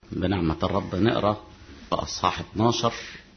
بنعمة الرب نقرأ في أصحاح 12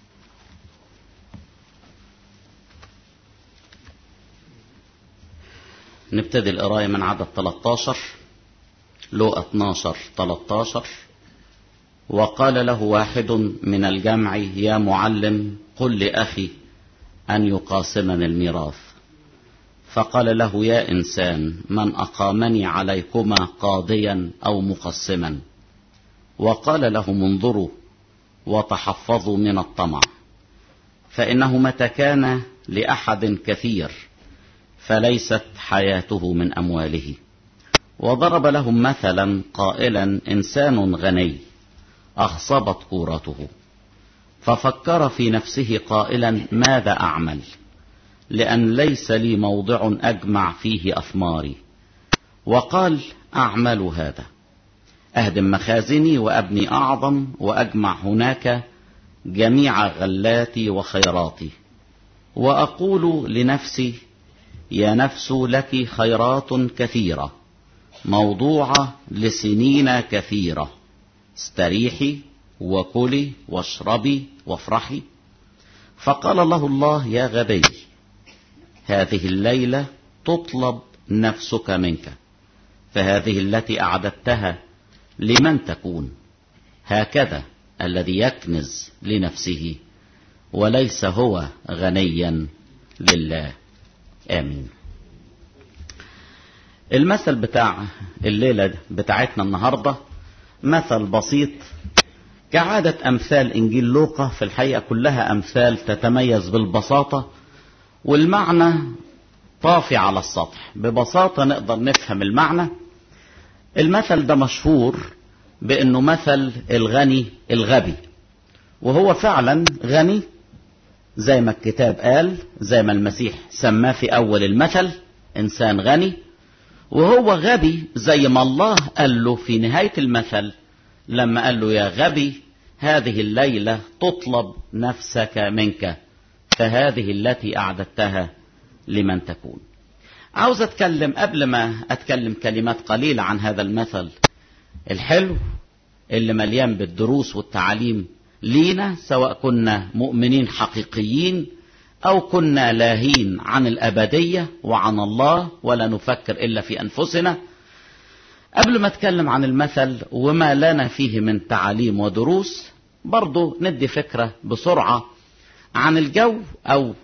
نبتدي القراية من عدد 13 لو 12 13 وقال له واحد من الجمع يا معلم قل لأخي أن يقاسمني الميراث فقال له يا إنسان من أقامني عليكما قاضيا أو مقسما وقال لهم انظروا وتحفظوا من الطمع فإنه متى كان لأحد كثير فليست حياته من أمواله وضرب لهم مثلا قائلا إنسان غني أخصبت كورته ففكر في نفسه قائلا ماذا أعمل لأن ليس لي موضع أجمع فيه أثماري وقال أعمل هذا أهدم مخازني وأبني أعظم وأجمع هناك جميع غلاتي وخيراتي وأقول لنفسي يا نفس لك خيرات كثيرة موضوعة لسنين كثيرة استريحي وكلي واشربي وافرحي فقال الله الله يا غبي هذه الليلة تطلب نفسك منك فهذه التي أعددتها لمن تكون هكذا الذي يكنز لنفسه وليس هو غنيا لله آمين المثل بتاع الليلة بتاعتنا النهاردة مثل بسيط كعادة أمثال إنجيل لوقا في الحقيقة كلها أمثال تتميز بالبساطة والمعنى طافي على السطح ببساطة نقدر نفهم المعنى المثل ده مشهور بأنه مثل الغني الغبي وهو فعلا غني زي ما الكتاب قال زي ما المسيح سماه في أول المثل إنسان غني وهو غبي زي ما الله قال له في نهاية المثل لما قال له يا غبي هذه الليلة تطلب نفسك منك فهذه التي أعددتها لمن تكون عاوز أتكلم قبل ما أتكلم كلمات قليلة عن هذا المثل الحلو اللي مليان بالدروس والتعاليم لينا سواء كنا مؤمنين حقيقيين أو كنا لاهين عن الأبدية وعن الله ولا نفكر إلا في أنفسنا قبل ما أتكلم عن المثل وما لنا فيه من تعاليم ودروس برضو ندي فكرة بسرعة عن الجو أو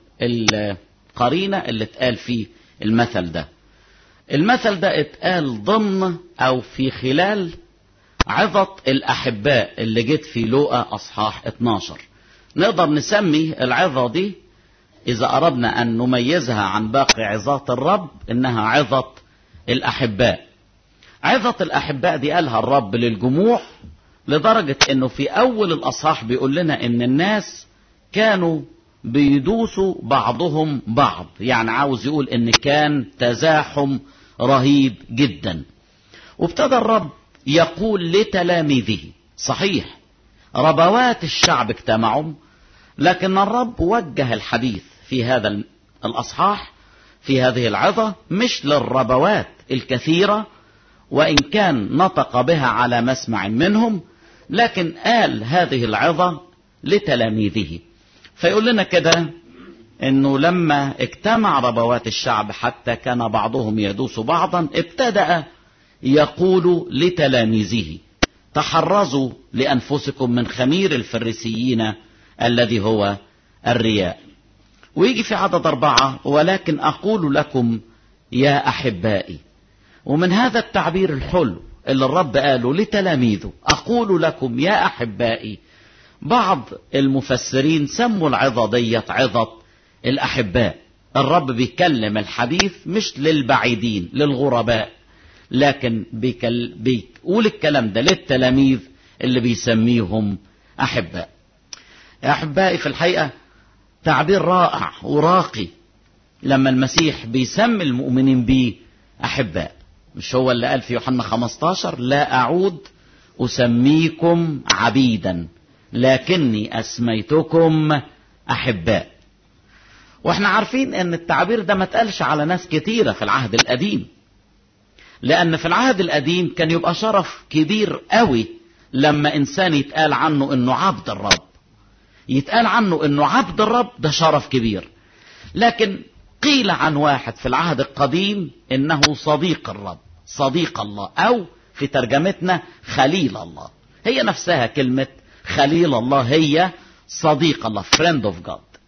القرينة اللي اتقال فيه المثل ده المثل ده اتقال ضمن أو في خلال عظة الأحباء اللي جت في لوقا أصحاح 12 نقدر نسمي العظة دي إذا أردنا أن نميزها عن باقي عظات الرب إنها عظة الأحباء عظة الأحباء دي قالها الرب للجموع لدرجة إنه في أول الأصحاح بيقول لنا إن الناس كانوا بيدوسوا بعضهم بعض يعني عاوز يقول إن كان تزاحم رهيب جدا وابتدى الرب يقول لتلاميذه صحيح ربوات الشعب اجتمعوا لكن الرب وجه الحديث في هذا الأصحاح في هذه العظة مش للربوات الكثيرة وإن كان نطق بها على مسمع منهم لكن قال هذه العظة لتلاميذه فيقول لنا كده انه لما اجتمع ربوات الشعب حتى كان بعضهم يدوس بعضا ابتدأ يقول لتلاميذه تحرزوا لأنفسكم من خمير الفريسيين الذي هو الرياء ويجي في عدد أربعة ولكن أقول لكم يا أحبائي ومن هذا التعبير الحلو اللي الرب قاله لتلاميذه أقول لكم يا أحبائي بعض المفسرين سموا العظة ديت عظة الأحباء الرب بيكلم الحديث مش للبعيدين للغرباء لكن بيكل بيقول الكلام ده للتلاميذ اللي بيسميهم أحباء يا أحبائي في الحقيقة تعبير رائع وراقي لما المسيح بيسمي المؤمنين بيه أحباء مش هو اللي قال في يوحنا 15 لا أعود أسميكم عبيدا لكني أسميتكم أحباء واحنا عارفين ان التعبير ده ما اتقالش على ناس كتيرة في العهد القديم لأن في العهد القديم كان يبقى شرف كبير قوي لما انسان يتقال عنه انه عبد الرب يتقال عنه انه عبد الرب ده شرف كبير لكن قيل عن واحد في العهد القديم انه صديق الرب صديق الله او في ترجمتنا خليل الله هي نفسها كلمة خليل الله هي صديق الله friend of God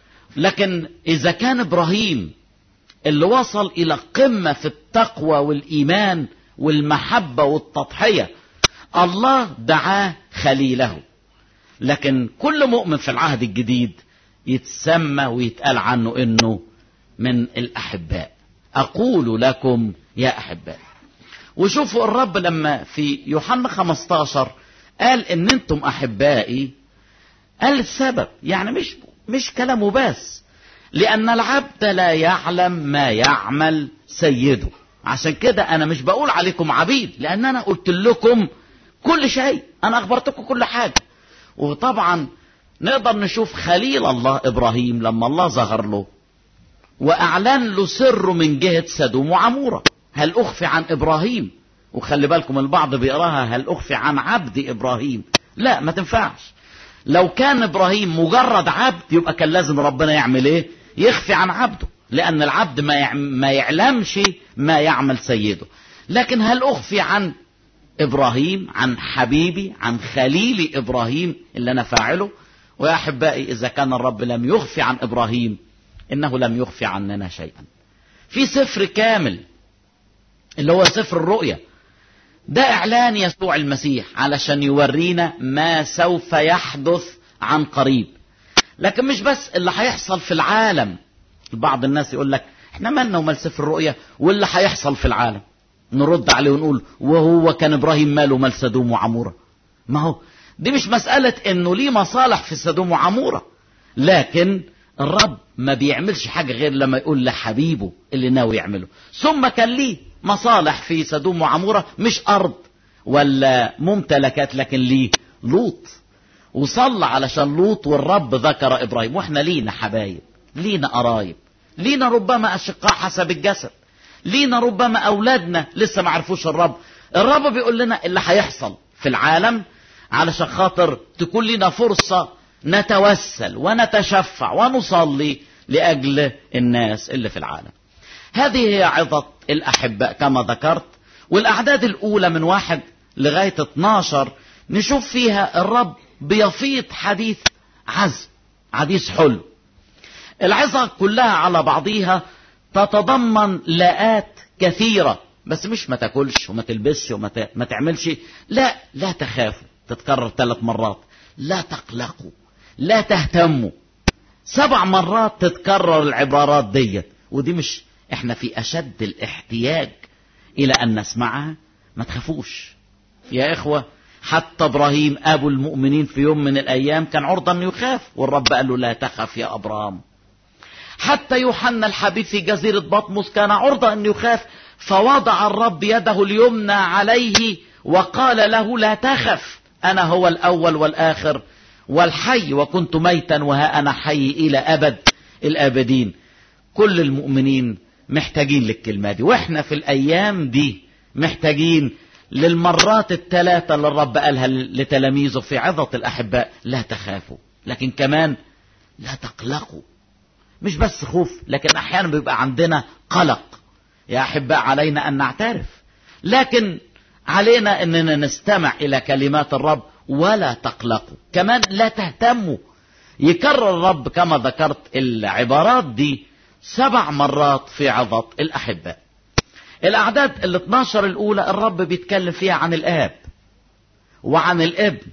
لكن اذا كان ابراهيم اللي وصل الى قمة في التقوى والايمان والمحبة والتضحية الله دعاه خليله لكن كل مؤمن في العهد الجديد يتسمى ويتقال عنه انه من الاحباء اقول لكم يا احباء وشوفوا الرب لما في يوحنا 15 قال ان انتم احبائي قال السبب يعني مش مش كلامه بس لان العبد لا يعلم ما يعمل سيده عشان كده انا مش بقول عليكم عبيد لان انا قلت لكم كل شيء انا اخبرتكم كل حاجه وطبعا نقدر نشوف خليل الله ابراهيم لما الله ظهر له واعلن له سره من جهه سدوم وعموره هل اخفي عن ابراهيم وخلي بالكم البعض بيقراها هل اخفي عن عبد ابراهيم لا ما تنفعش لو كان ابراهيم مجرد عبد يبقى كان لازم ربنا يعمل ايه يخفي عن عبده لان العبد ما ما يعلمش ما يعمل سيده لكن هل اخفي عن ابراهيم عن حبيبي عن خليلي ابراهيم اللي انا فاعله ويا احبائي اذا كان الرب لم يخفي عن ابراهيم انه لم يخفي عننا شيئا في سفر كامل اللي هو سفر الرؤيا ده اعلان يسوع المسيح علشان يورينا ما سوف يحدث عن قريب لكن مش بس اللي هيحصل في العالم بعض الناس يقول لك احنا مالنا ومال سفر الرؤيا واللي هيحصل في العالم نرد عليه ونقول وهو كان ابراهيم ماله مال سدوم وعموره ما هو دي مش مسألة انه ليه مصالح في سدوم وعمورة لكن الرب ما بيعملش حاجة غير لما يقول لحبيبه اللي ناوي يعمله ثم كان ليه مصالح في سدوم وعمورة مش أرض ولا ممتلكات لكن ليه لوط وصلى علشان لوط والرب ذكر إبراهيم وإحنا لينا حبايب لينا قرايب لينا ربما أشقاء حسب الجسد لينا ربما أولادنا لسه ما عرفوش الرب الرب بيقول لنا اللي هيحصل في العالم علشان خاطر تكون لنا فرصة نتوسل ونتشفع ونصلي لأجل الناس اللي في العالم هذه هي عظة الأحباء كما ذكرت والأعداد الأولى من واحد لغاية 12 نشوف فيها الرب بيفيض حديث عزم حديث حلو العظة كلها على بعضيها تتضمن لاءات كثيرة بس مش ما تاكلش وما تلبسش وما ت... ما تعملش لا لا تخافوا تتكرر ثلاث مرات لا تقلقوا لا تهتموا سبع مرات تتكرر العبارات ديت ودي مش احنا في اشد الاحتياج الى ان نسمعها ما تخافوش يا اخوة حتى ابراهيم ابو المؤمنين في يوم من الايام كان عرضة انه يخاف والرب قال له لا تخف يا ابراهام حتى يوحنا الحبيب في جزيرة بطمس كان عرضة انه يخاف فوضع الرب يده اليمنى عليه وقال له لا تخف انا هو الاول والاخر والحي وكنت ميتا وها انا حي الى ابد الابدين كل المؤمنين محتاجين للكلمة دي واحنا في الايام دي محتاجين للمرات الثلاثة اللي الرب قالها لتلاميذه في عظة الاحباء لا تخافوا لكن كمان لا تقلقوا مش بس خوف لكن احيانا بيبقى عندنا قلق يا احباء علينا ان نعترف لكن علينا اننا نستمع الى كلمات الرب ولا تقلقوا كمان لا تهتموا يكرر الرب كما ذكرت العبارات دي سبع مرات في عظة الأحباء الأعداد ال 12 الأولى الرب بيتكلم فيها عن الآب وعن الابن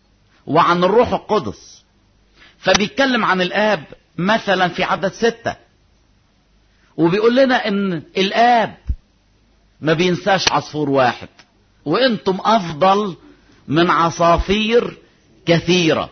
وعن الروح القدس فبيتكلم عن الآب مثلا في عدد ستة وبيقول لنا ان الآب ما بينساش عصفور واحد وانتم افضل من عصافير كثيرة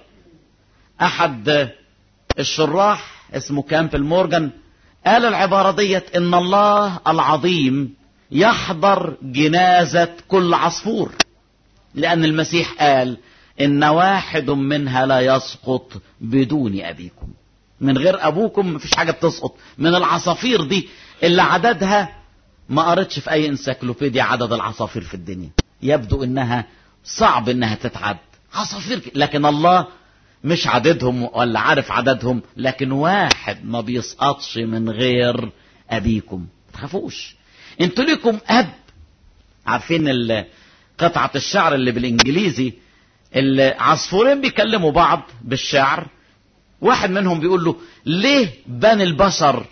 احد الشراح اسمه كامبل مورجان قال العبارة ديت ان الله العظيم يحضر جنازة كل عصفور لان المسيح قال ان واحد منها لا يسقط بدون ابيكم من غير ابوكم مفيش حاجة بتسقط من العصافير دي اللي عددها ما قريتش في اي انسيكلوبيديا عدد العصافير في الدنيا يبدو انها صعب انها تتعد عصافير لكن الله مش عددهم ولا عارف عددهم لكن واحد ما بيسقطش من غير ابيكم تخافوش انتوا ليكم اب عارفين قطعة الشعر اللي بالانجليزي العصفورين بيكلموا بعض بالشعر واحد منهم بيقول له ليه بني البشر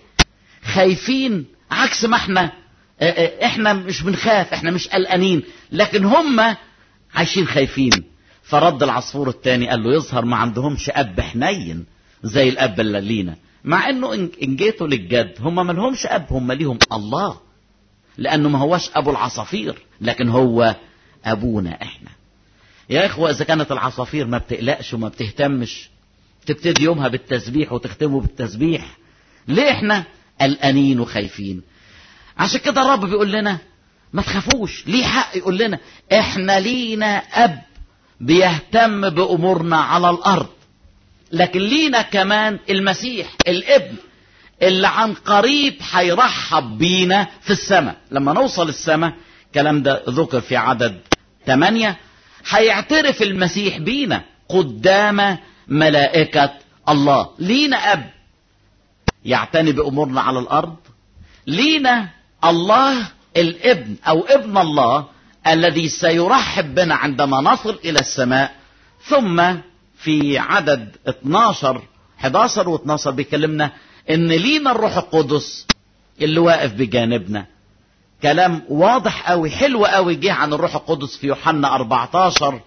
خايفين عكس ما احنا احنا مش بنخاف احنا مش قلقانين لكن هم عايشين خايفين فرد العصفور التاني قال له يظهر ما عندهمش اب حنين زي الاب اللي لينا مع انه ان جيتوا للجد هم ما لهمش اب هم ليهم الله لانه ما هوش ابو العصافير لكن هو ابونا احنا يا اخوة اذا كانت العصافير ما بتقلقش وما بتهتمش تبتدي يومها بالتسبيح وتختمه بالتسبيح ليه احنا قلقانين وخايفين عشان كده الرب بيقول لنا ما تخافوش ليه حق يقول لنا احنا لينا اب بيهتم بامورنا على الارض لكن لينا كمان المسيح الابن اللي عن قريب هيرحب بينا في السماء لما نوصل السماء الكلام ده ذكر في عدد ثمانية هيعترف المسيح بينا قدام ملائكة الله لينا أب يعتني بأمورنا على الأرض لينا الله الابن أو ابن الله الذي سيرحب بنا عندما نصل إلى السماء ثم في عدد 12 11 و12 بيكلمنا ان لينا الروح القدس اللي واقف بجانبنا كلام واضح قوي حلو قوي جه عن الروح القدس في يوحنا 14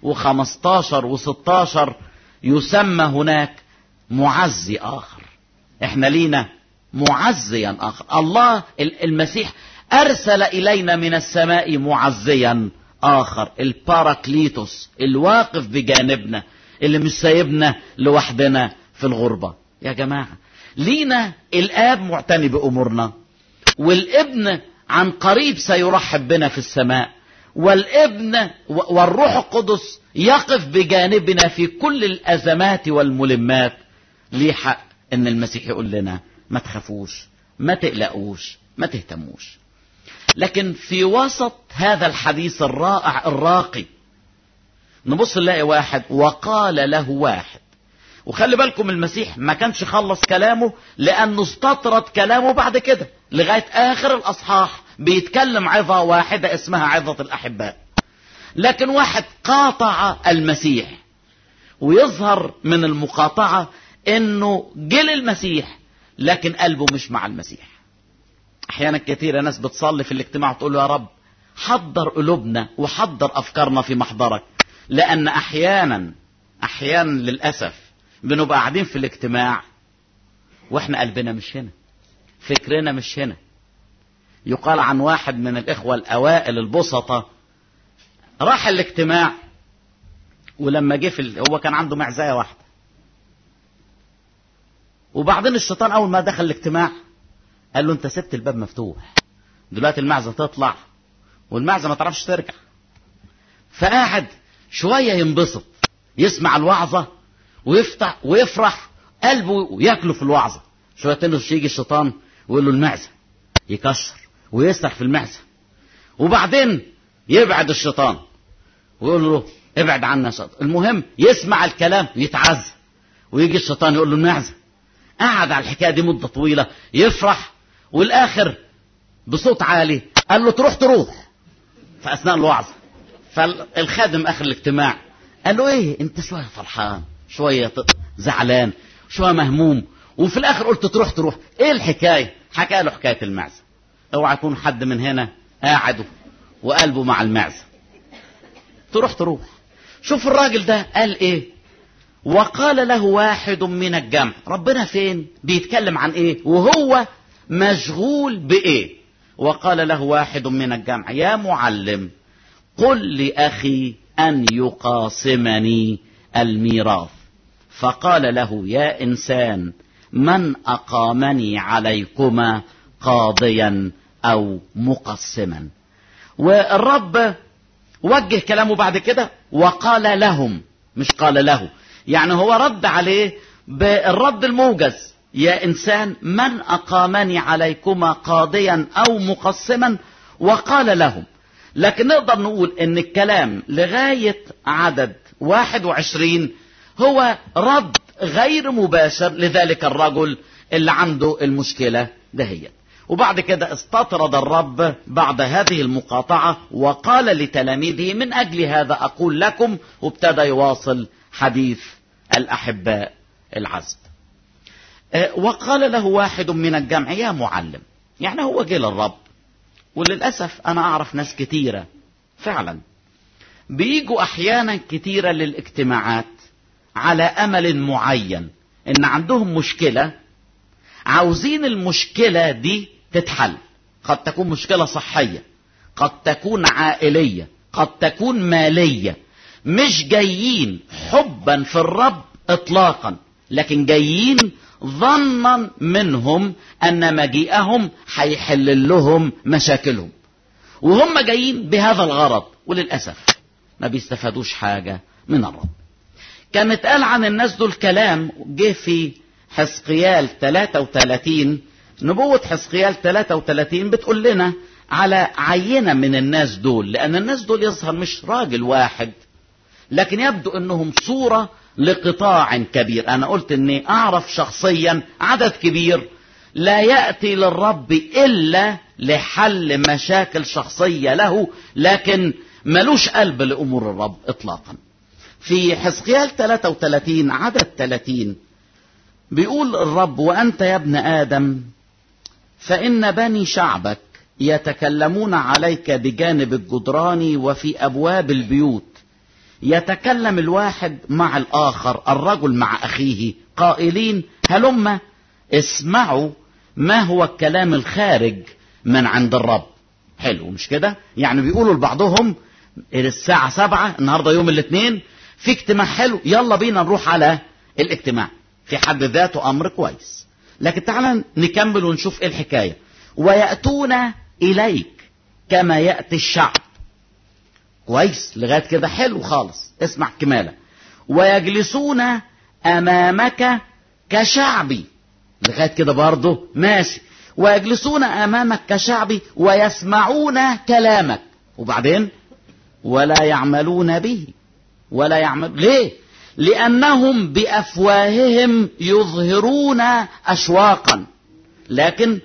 و15 و16 يسمى هناك معزي اخر احنا لينا معزيا اخر الله المسيح ارسل الينا من السماء معزيا اخر الباراكليتوس الواقف بجانبنا اللي مش سايبنا لوحدنا في الغربة يا جماعة لينا الاب معتني بامورنا والابن عن قريب سيرحب بنا في السماء والابن والروح القدس يقف بجانبنا في كل الازمات والملمات ليه حق ان المسيح يقول لنا ما تخافوش ما تقلقوش ما تهتموش لكن في وسط هذا الحديث الرائع الراقي نبص نلاقي واحد وقال له واحد وخلي بالكم المسيح ما كانش خلص كلامه لانه استطرد كلامه بعد كده لغايه اخر الاصحاح بيتكلم عظه واحده اسمها عظه الاحباء لكن واحد قاطع المسيح ويظهر من المقاطعه انه جه المسيح لكن قلبه مش مع المسيح احيانا كثيره ناس بتصلي في الاجتماع وتقول له يا رب حضر قلوبنا وحضر افكارنا في محضرك لان احيانا احيانا للاسف بنبقى قاعدين في الاجتماع واحنا قلبنا مش هنا فكرنا مش هنا يقال عن واحد من الاخوه الاوائل البسطة راح الاجتماع ولما جه في هو كان عنده معزايه واحده وبعدين الشيطان اول ما دخل الاجتماع قال له انت سبت الباب مفتوح دلوقتي المعزه تطلع والمعزه ما تعرفش ترجع فقاعد شويه ينبسط يسمع الوعظه ويفتح ويفرح قلبه وياكله في الوعظه شويه تاني يجي الشيطان ويقول له المعزه يكسر ويسرح في المعزه وبعدين يبعد الشيطان ويقول له ابعد عنا شيطان المهم يسمع الكلام يتعز ويجي الشيطان يقول له المعزه قعد على الحكايه دي مده طويله يفرح والاخر بصوت عالي قال له تروح تروح في اثناء الوعظه فالخادم اخر الاجتماع قال له ايه انت شويه فرحان شويه زعلان شويه مهموم وفي الاخر قلت تروح تروح ايه الحكايه حكى له حكايه المعزه اوعى يكون حد من هنا قاعد وقلبه مع المعزه تروح تروح شوف الراجل ده قال ايه وقال له واحد من الجمع ربنا فين بيتكلم عن ايه وهو مشغول بايه وقال له واحد من الجمع يا معلم قل لأخي أن يقاسمني الميراث فقال له يا إنسان من أقامني عليكما قاضيا أو مقسما والرب وجه كلامه بعد كده وقال لهم مش قال له يعني هو رد عليه بالرد الموجز يا إنسان من أقامني عليكما قاضيا أو مقسما وقال لهم لكن نقدر نقول ان الكلام لغاية عدد 21 هو رد غير مباشر لذلك الرجل اللي عنده المشكلة دهيت وبعد كده استطرد الرب بعد هذه المقاطعة وقال لتلاميذه من أجل هذا أقول لكم وابتدى يواصل حديث الأحباء العزب وقال له واحد من الجمع يا معلم يعني هو جه للرب وللأسف أنا أعرف ناس كتيرة فعلا بيجوا أحيانا كتيرة للاجتماعات على أمل معين إن عندهم مشكلة عاوزين المشكلة دي تتحل قد تكون مشكلة صحية قد تكون عائلية قد تكون مالية مش جايين حبا في الرب اطلاقا لكن جايين ظنا منهم ان مجيئهم هيحل لهم مشاكلهم وهم جايين بهذا الغرض وللاسف ما بيستفادوش حاجه من الرب كان اتقال عن الناس دول كلام جه في حزقيال 33 نبوة حزقيال 33 بتقول لنا على عينة من الناس دول لأن الناس دول يظهر مش راجل واحد لكن يبدو أنهم صورة لقطاع كبير أنا قلت أني أعرف شخصيا عدد كبير لا يأتي للرب إلا لحل مشاكل شخصية له لكن ملوش قلب لأمور الرب إطلاقا في حزقيال 33 عدد 30 بيقول الرب وأنت يا ابن آدم فإن بني شعبك يتكلمون عليك بجانب الجدران وفي أبواب البيوت يتكلم الواحد مع الآخر الرجل مع أخيه قائلين هلم اسمعوا ما هو الكلام الخارج من عند الرب حلو مش كده يعني بيقولوا لبعضهم الساعة سبعة النهاردة يوم الاثنين في اجتماع حلو يلا بينا نروح على الاجتماع في حد ذاته امر كويس لكن تعالى نكمل ونشوف ايه الحكايه وياتون اليك كما ياتي الشعب كويس لغايه كده حلو خالص اسمع كماله ويجلسون امامك كشعبي لغايه كده برضه ماشي ويجلسون امامك كشعبي ويسمعون كلامك وبعدين ولا يعملون به ولا يعمل ليه لأنهم بأفواههم يظهرون أشواقا لكن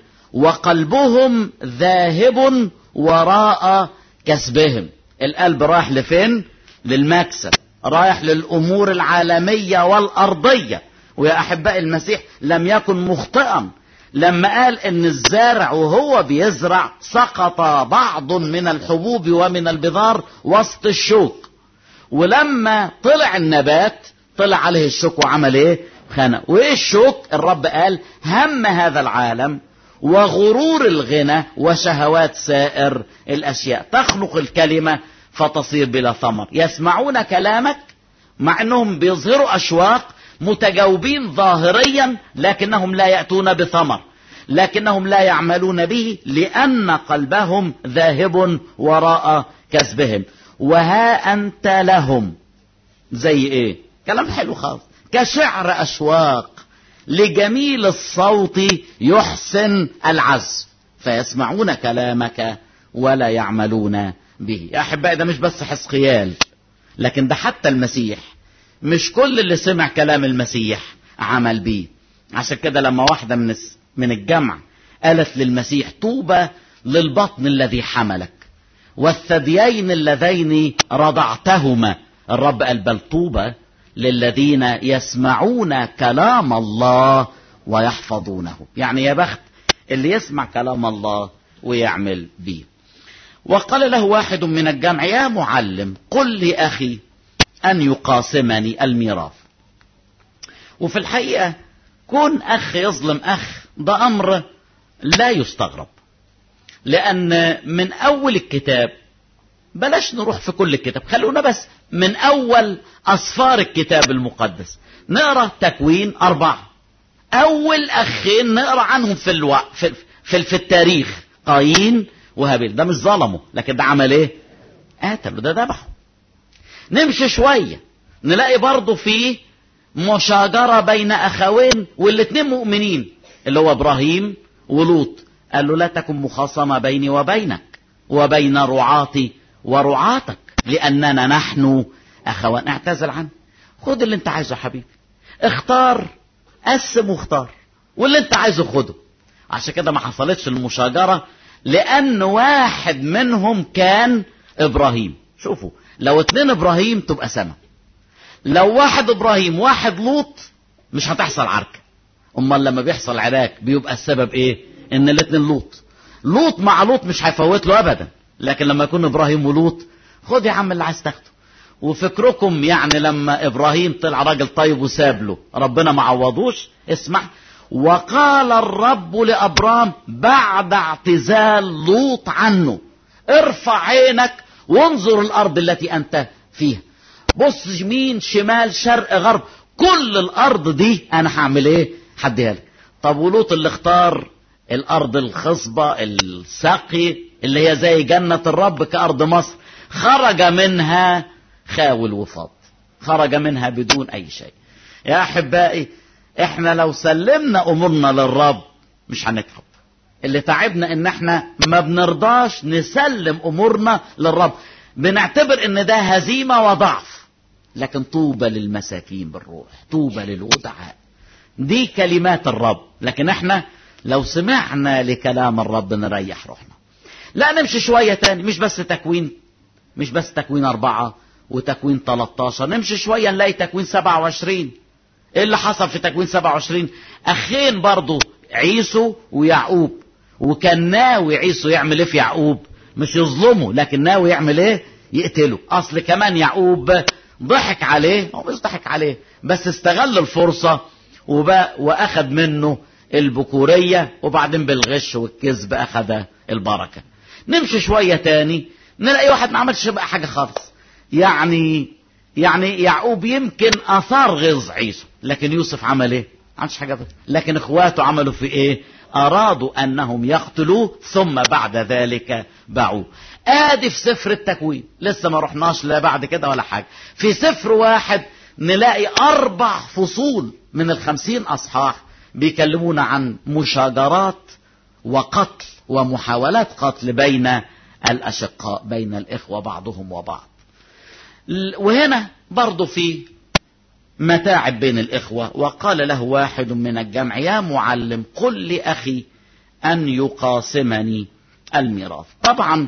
وقلبهم ذاهب وراء كسبهم القلب رايح لفين للمكسب رايح للأمور العالمية والأرضية ويا أحباء المسيح لم يكن مخطئا لما قال ان الزارع وهو بيزرع سقط بعض من الحبوب ومن البذار وسط الشوك ولما طلع النبات طلع عليه الشوك وعمل ايه خنق وايه الشوك الرب قال هم هذا العالم وغرور الغنى وشهوات سائر الاشياء تخلق الكلمة فتصير بلا ثمر يسمعون كلامك مع انهم بيظهروا اشواق متجاوبين ظاهريا لكنهم لا يأتون بثمر لكنهم لا يعملون به لأن قلبهم ذاهب وراء كسبهم وها أنت لهم زي إيه كلام حلو خالص كشعر أشواق لجميل الصوت يحسن العزف فيسمعون كلامك ولا يعملون به يا أحبائي ده مش بس حسقيال لكن ده حتى المسيح مش كل اللي سمع كلام المسيح عمل بيه عشان كده لما واحدة من من الجمع قالت للمسيح طوبى للبطن الذي حملك والثديين اللذين رضعتهما الرب قال بل طوبى للذين يسمعون كلام الله ويحفظونه يعني يا بخت اللي يسمع كلام الله ويعمل به وقال له واحد من الجمع يا معلم قل لأخي أن يقاسمني الميراث وفي الحقيقة كون أخ يظلم أخ ده أمر لا يستغرب لأن من أول الكتاب بلاش نروح في كل الكتاب خلونا بس من أول أصفار الكتاب المقدس نقرأ تكوين أربعة أول أخين نقرأ عنهم في الو... في, في, في التاريخ قايين وهابيل ده مش ظلمه لكن ده عمل ايه قتله ده ذبحه نمشي شوية نلاقي برضه في مشاجرة بين أخوين والاتنين مؤمنين اللي هو إبراهيم ولوط قال له لا تكن مخاصمة بيني وبينك وبين رعاة ورعاتك لأننا نحن أخوان اعتزل عنه خد اللي انت عايزه يا حبيبي اختار قسم واختار واللي انت عايزه خده عشان كده ما حصلتش المشاجرة لأن واحد منهم كان إبراهيم شوفوا لو اتنين إبراهيم تبقى سما لو واحد إبراهيم واحد لوط مش هتحصل عركة أمال لما بيحصل عراك بيبقى السبب إيه إن الاتنين لوط لوط مع لوط مش هيفوت له أبدا لكن لما يكون إبراهيم ولوط خد يا عم اللي عايز تاخده وفكركم يعني لما ابراهيم طلع راجل طيب وساب له ربنا ما عوضوش اسمع وقال الرب لابرام بعد اعتزال لوط عنه ارفع عينك وانظر الارض التي انت فيها بص يمين شمال شرق غرب كل الارض دي انا هعمل ايه هديها لك طب ولوط اللي اختار الارض الخصبه السقي اللي هي زي جنه الرب كارض مصر خرج منها خاول وفاض خرج منها بدون اي شيء يا احبائي احنا لو سلمنا امورنا للرب مش هنتعب اللي تعبنا ان احنا ما بنرضاش نسلم امورنا للرب بنعتبر ان ده هزيمه وضعف لكن طوبى للمساكين بالروح طوبى للودعاء دي كلمات الرب لكن احنا لو سمعنا لكلام الرب نريح روحنا لا نمشي شويه تاني مش بس تكوين مش بس تكوين أربعة وتكوين 13 نمشي شوية نلاقي تكوين 27 ايه اللي حصل في تكوين 27 اخين برضو عيسو ويعقوب وكان ناوي عيسو يعمل ايه في يعقوب مش يظلمه لكن ناوي يعمل ايه يقتله اصل كمان يعقوب ضحك عليه هو مش ضحك عليه بس استغل الفرصة وبقى واخد منه البكورية وبعدين بالغش والكذب اخذ البركة نمشي شوية تاني نلاقي واحد ما عملش بقى حاجة خالص يعني يعني يعقوب يمكن اثار غيظ عيسو لكن يوسف عمل ايه ما عملش حاجة بقى. لكن اخواته عملوا في ايه ارادوا انهم يقتلوه ثم بعد ذلك باعوه ادي في سفر التكوين لسه ما رحناش لا بعد كده ولا حاجة في سفر واحد نلاقي اربع فصول من الخمسين اصحاح بيكلمونا عن مشاجرات وقتل ومحاولات قتل بين الأشقاء بين الإخوة بعضهم وبعض وهنا برضو في متاعب بين الإخوة وقال له واحد من الجمع يا معلم قل لأخي أن يقاسمني الميراث طبعا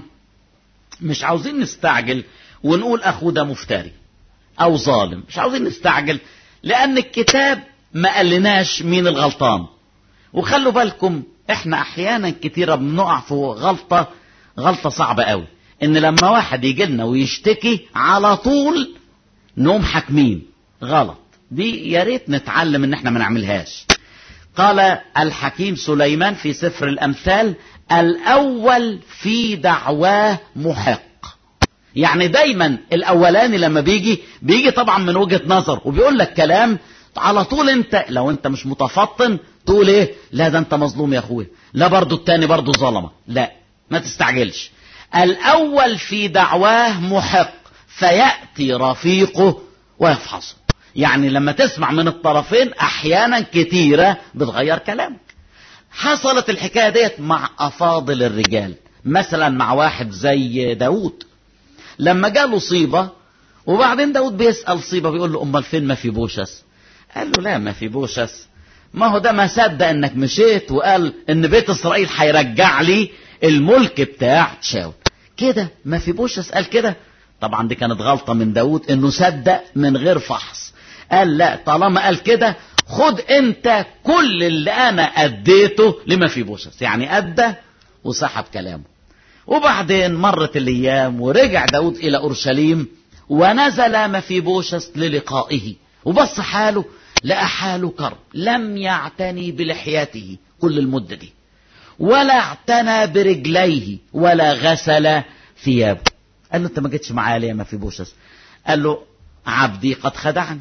مش عاوزين نستعجل ونقول أخوه ده مفتري أو ظالم مش عاوزين نستعجل لأن الكتاب ما قالناش مين الغلطان وخلوا بالكم احنا احيانا كتيرة بنقع في غلطة غلطة صعبة قوي ان لما واحد يجي لنا ويشتكي على طول نقوم حاكمين غلط دي يا ريت نتعلم ان احنا ما نعملهاش قال الحكيم سليمان في سفر الامثال الاول في دعواه محق يعني دايما الاولاني لما بيجي بيجي طبعا من وجهة نظر وبيقول لك كلام على طول انت لو انت مش متفطن تقول ايه لا ده انت مظلوم يا اخويا لا برضو التاني برضو ظلمه لا ما تستعجلش الاول في دعواه محق فياتي رفيقه ويفحصه يعني لما تسمع من الطرفين احيانا كتيره بتغير كلامك حصلت الحكايه ديت مع افاضل الرجال مثلا مع واحد زي داود لما جاله صيبه وبعدين داود بيسال صيبه بيقول له امال فين ما في بوشس قال له لا ما في بوشس ما هو ده ما صدق انك مشيت وقال ان بيت اسرائيل هيرجع لي الملك بتاع شاول كده ما في بوشس قال كده طبعا دي كانت غلطة من داود انه صدق من غير فحص قال لا طالما قال كده خد انت كل اللي انا اديته لما في بوشس يعني ادى وسحب كلامه وبعدين مرت الايام ورجع داود الى اورشليم ونزل ما في بوشس للقائه وبص حاله لقى حاله كرب لم يعتني بلحيته كل المدة دي ولا اعتنى برجليه ولا غسل ثيابه قال له انت ما جيتش معايا ليه ما في بوشس قال له عبدي قد خدعني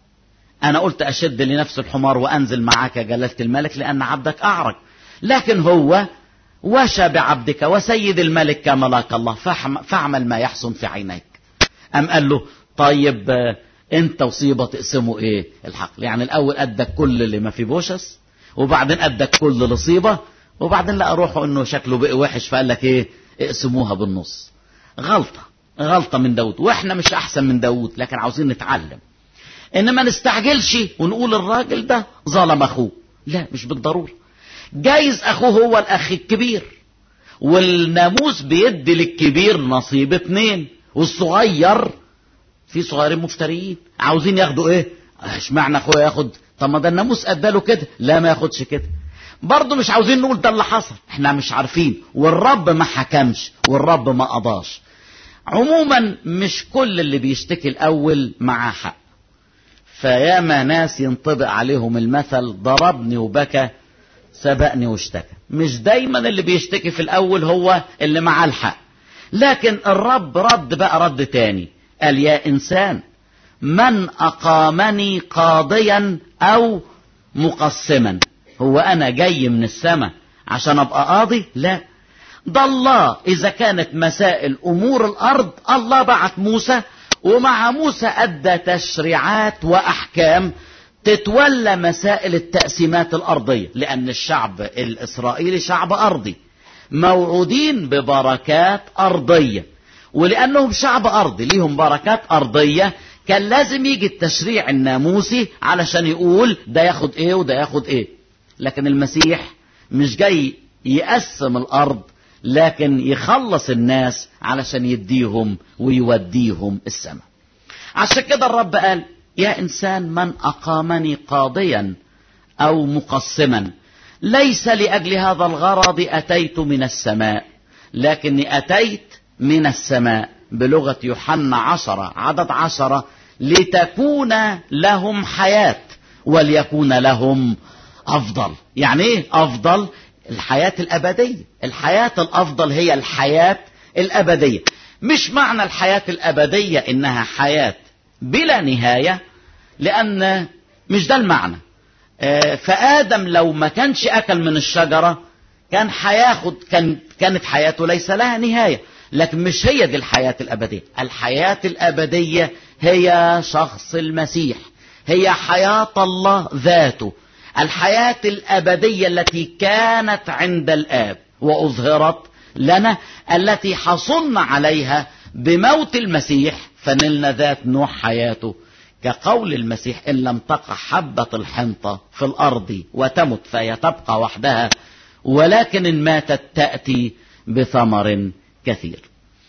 انا قلت اشد لنفس الحمار وانزل معاك يا جلالة الملك لان عبدك اعرج لكن هو وشى بعبدك وسيد الملك كملاك الله فاعمل ما يحسن في عينيك ام قال له طيب انت وصيبه تقسموا ايه الحقل يعني الاول ادك كل اللي ما في بوشس وبعدين ادك كل لصيبه وبعدين لقى روحه انه شكله بقى وحش فقال لك ايه اقسموها بالنص غلطه غلطة من داود واحنا مش احسن من داود لكن عاوزين نتعلم انما نستعجلش ونقول الراجل ده ظلم اخوه لا مش بالضرورة جايز اخوه هو الاخ الكبير والناموس بيدي للكبير نصيب اتنين والصغير في صغيرين مفتريين عاوزين ياخدوا ايه اشمعنى اخويا ياخد طب ما ده الناموس اداله كده لا ما ياخدش كده برضه مش عاوزين نقول ده اللي حصل احنا مش عارفين والرب ما حكمش والرب ما قضاش عموما مش كل اللي بيشتكي الاول معاه حق فياما ناس ينطبق عليهم المثل ضربني وبكى سبقني واشتكى مش دايما اللي بيشتكي في الاول هو اللي معاه الحق لكن الرب رد بقى رد تاني قال يا انسان من اقامني قاضيا او مقسما هو انا جاي من السماء عشان ابقى قاضي لا ده الله اذا كانت مسائل امور الارض الله بعت موسى ومع موسى ادى تشريعات واحكام تتولى مسائل التقسيمات الارضيه لان الشعب الاسرائيلي شعب ارضي موعودين ببركات ارضيه ولانهم شعب ارضي ليهم بركات ارضيه كان لازم يجي التشريع الناموسي علشان يقول ده ياخد ايه وده ياخد ايه لكن المسيح مش جاي يقسم الارض لكن يخلص الناس علشان يديهم ويوديهم السماء عشان كده الرب قال يا انسان من اقامني قاضيا او مقسما ليس لاجل هذا الغرض اتيت من السماء لكني اتيت من السماء بلغه يوحنا عشره عدد عشره لتكون لهم حياه وليكون لهم افضل يعني ايه افضل الحياه الابديه الحياه الافضل هي الحياه الابديه مش معنى الحياه الابديه انها حياه بلا نهايه لان مش ده المعنى فادم لو ما كانش اكل من الشجره كان هياخد كان كانت حياته ليس لها نهايه لكن مش هي دي الحياه الابديه الحياه الابديه هي شخص المسيح هي حياه الله ذاته الحياه الابديه التي كانت عند الاب واظهرت لنا التي حصلنا عليها بموت المسيح فنلنا ذات نوع حياته كقول المسيح إن لم تقع حبة الحنطة في الأرض وتمت فهي تبقى وحدها ولكن إن ماتت تأتي بثمر كثير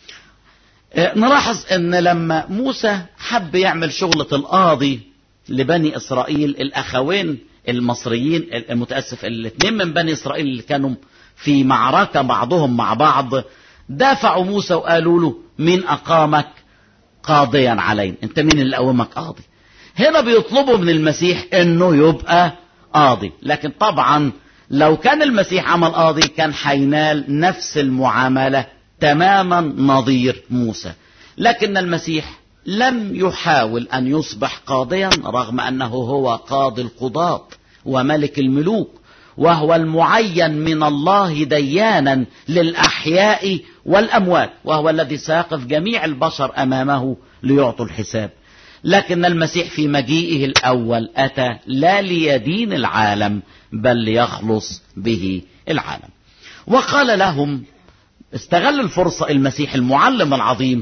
نلاحظ ان لما موسى حب يعمل شغلة القاضي لبني اسرائيل الاخوين المصريين المتأسف الاثنين من بني اسرائيل اللي كانوا في معركة بعضهم مع بعض دافعوا موسى وقالوا له مين اقامك قاضيا علينا انت مين اللي قومك قاضي هنا بيطلبوا من المسيح انه يبقى قاضي لكن طبعا لو كان المسيح عمل قاضي كان حينال نفس المعاملة تماما نظير موسى لكن المسيح لم يحاول ان يصبح قاضيا رغم انه هو قاضي القضاة وملك الملوك وهو المعين من الله ديانا للاحياء والاموات وهو الذي سيقف جميع البشر امامه ليعطوا الحساب لكن المسيح في مجيئه الاول اتى لا ليدين العالم بل ليخلص به العالم وقال لهم استغل الفرصه المسيح المعلم العظيم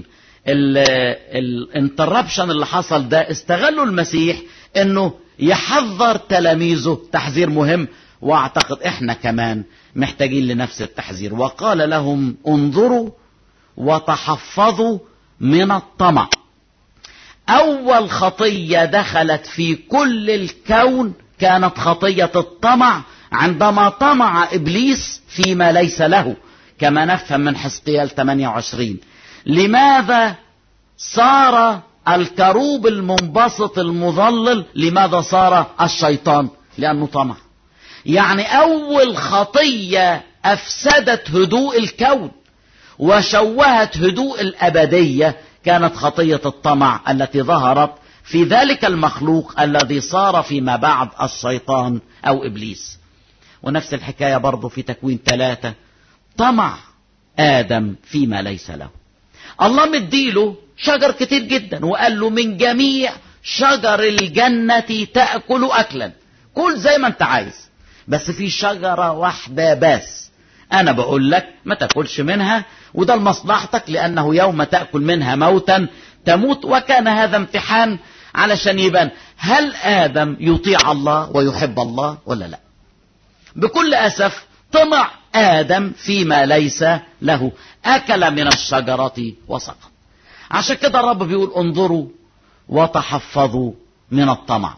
الانتربشن اللي حصل ده استغلوا المسيح انه يحذر تلاميذه تحذير مهم واعتقد احنا كمان محتاجين لنفس التحذير وقال لهم انظروا وتحفظوا من الطمع اول خطيه دخلت في كل الكون كانت خطيه الطمع عندما طمع ابليس فيما ليس له كما نفهم من حزقيال 28 لماذا صار الكروب المنبسط المظلل لماذا صار الشيطان لانه طمع يعني اول خطيه افسدت هدوء الكون وشوهت هدوء الابديه كانت خطيه الطمع التي ظهرت في ذلك المخلوق الذي صار فيما بعد الشيطان او ابليس ونفس الحكايه برضه في تكوين ثلاثه طمع ادم فيما ليس له الله مديله شجر كتير جدا وقال له من جميع شجر الجنه تاكل اكلا كل زي ما انت عايز بس في شجرة واحدة بس انا بقول لك ما تاكلش منها وده لمصلحتك لانه يوم تاكل منها موتا تموت وكان هذا امتحان علشان يبان هل ادم يطيع الله ويحب الله ولا لا بكل اسف طمع ادم فيما ليس له اكل من الشجره وسقط عشان كده الرب بيقول انظروا وتحفظوا من الطمع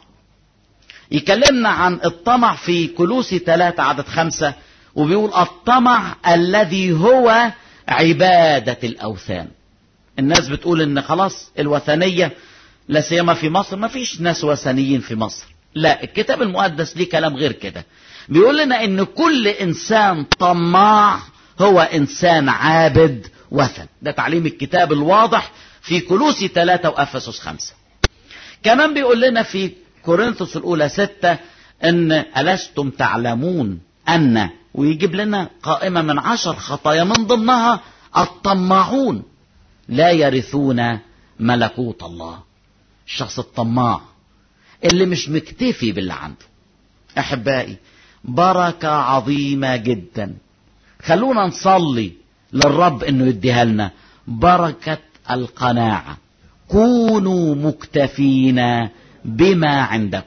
يكلمنا عن الطمع في كلوسي ثلاثة عدد خمسة وبيقول الطمع الذي هو عبادة الأوثان الناس بتقول ان خلاص الوثنية لا سيما في مصر ما فيش ناس وثنيين في مصر لا الكتاب المقدس ليه كلام غير كده بيقول لنا ان كل انسان طماع هو انسان عابد وثن ده تعليم الكتاب الواضح في كلوسي ثلاثة وأفسس خمسة كمان بيقول لنا في كورنثوس الأولى ستة أن ألستم تعلمون أن ويجيب لنا قائمة من عشر خطايا من ضمنها الطماعون لا يرثون ملكوت الله الشخص الطماع اللي مش مكتفي باللي عنده أحبائي بركة عظيمة جدا خلونا نصلي للرب انه يديها لنا بركة القناعة كونوا مكتفين بما عندكم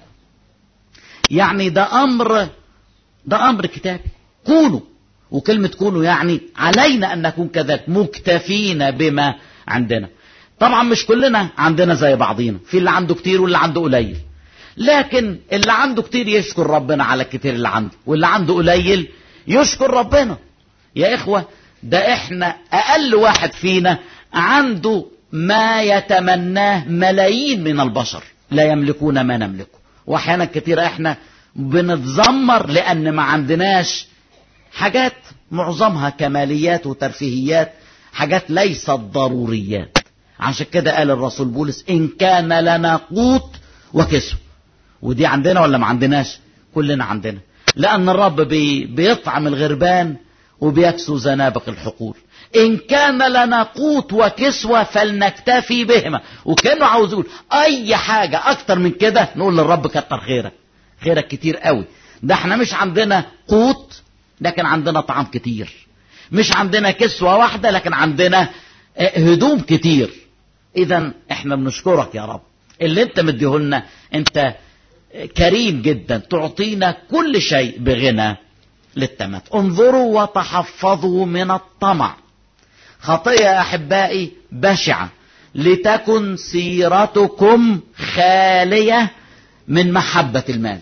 يعني ده امر ده امر كتابي كونوا وكلمة كونوا يعني علينا ان نكون كذلك مكتفين بما عندنا طبعا مش كلنا عندنا زي بعضينا في اللي عنده كتير واللي عنده قليل لكن اللي عنده كتير يشكر ربنا على الكتير اللي عنده واللي عنده قليل يشكر ربنا يا اخوة ده احنا اقل واحد فينا عنده ما يتمناه ملايين من البشر لا يملكون ما نملكه واحيانا كتير احنا بنتذمر لان ما عندناش حاجات معظمها كماليات وترفيهيات حاجات ليست ضروريات عشان كده قال الرسول بولس ان كان لنا قوت وكسو ودي عندنا ولا ما عندناش كلنا عندنا لان الرب بي بيطعم الغربان وبيكسو زنابق الحقول إن كان لنا قوت وكسوة فلنكتفي بهما وكانه عاوز يقول أي حاجة أكتر من كده نقول للرب كتر خيرك خيرك كتير قوي ده احنا مش عندنا قوت لكن عندنا طعام كتير مش عندنا كسوة واحدة لكن عندنا هدوم كتير إذا احنا بنشكرك يا رب اللي انت مديهولنا انت كريم جدا تعطينا كل شيء بغنى للتمت انظروا وتحفظوا من الطمع خطية يا أحبائي بشعة لتكن سيرتكم خالية من محبة المال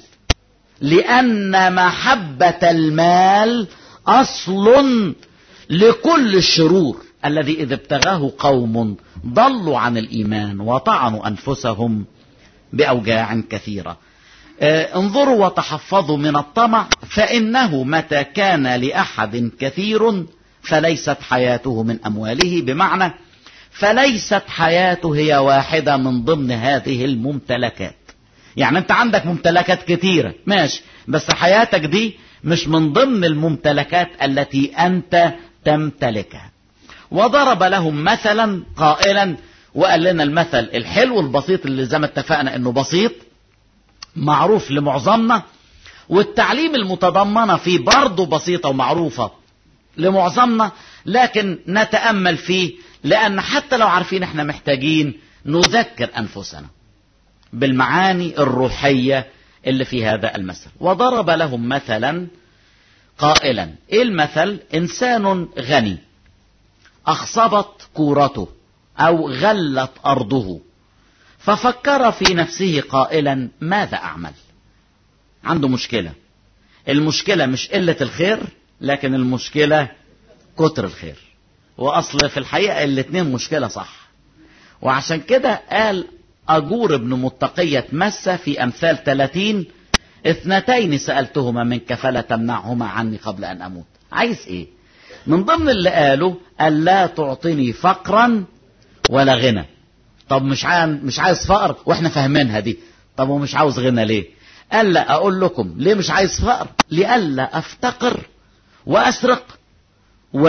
لأن محبة المال أصل لكل الشرور الذي إذا ابتغاه قوم ضلوا عن الإيمان وطعنوا أنفسهم بأوجاع كثيرة انظروا وتحفظوا من الطمع فإنه متى كان لأحد كثير فليست حياته من أمواله بمعنى فليست حياته هي واحدة من ضمن هذه الممتلكات يعني أنت عندك ممتلكات كثيرة ماشي بس حياتك دي مش من ضمن الممتلكات التي أنت تمتلكها وضرب لهم مثلا قائلا وقال لنا المثل الحلو البسيط اللي زي ما اتفقنا انه بسيط معروف لمعظمنا والتعليم المتضمنة فيه برضه بسيطة ومعروفة لمعظمنا لكن نتأمل فيه لأن حتى لو عارفين احنا محتاجين نذكر أنفسنا بالمعاني الروحية اللي في هذا المثل وضرب لهم مثلا قائلا ايه المثل انسان غني اخصبت كورته او غلت ارضه ففكر في نفسه قائلا ماذا اعمل عنده مشكلة المشكلة مش قلة الخير لكن المشكلة كتر الخير واصل في الحقيقة الاتنين مشكلة صح وعشان كده قال اجور ابن متقية مسة في امثال 30 اثنتين سألتهما منك فلا تمنعهما عني قبل ان اموت عايز ايه من ضمن اللي قاله الا تعطني فقرا ولا غنى طب مش عايز مش عايز فقر واحنا فاهمينها دي طب ومش عاوز غنى ليه قال لا اقول لكم ليه مش عايز فقر لئلا افتقر واسرق و...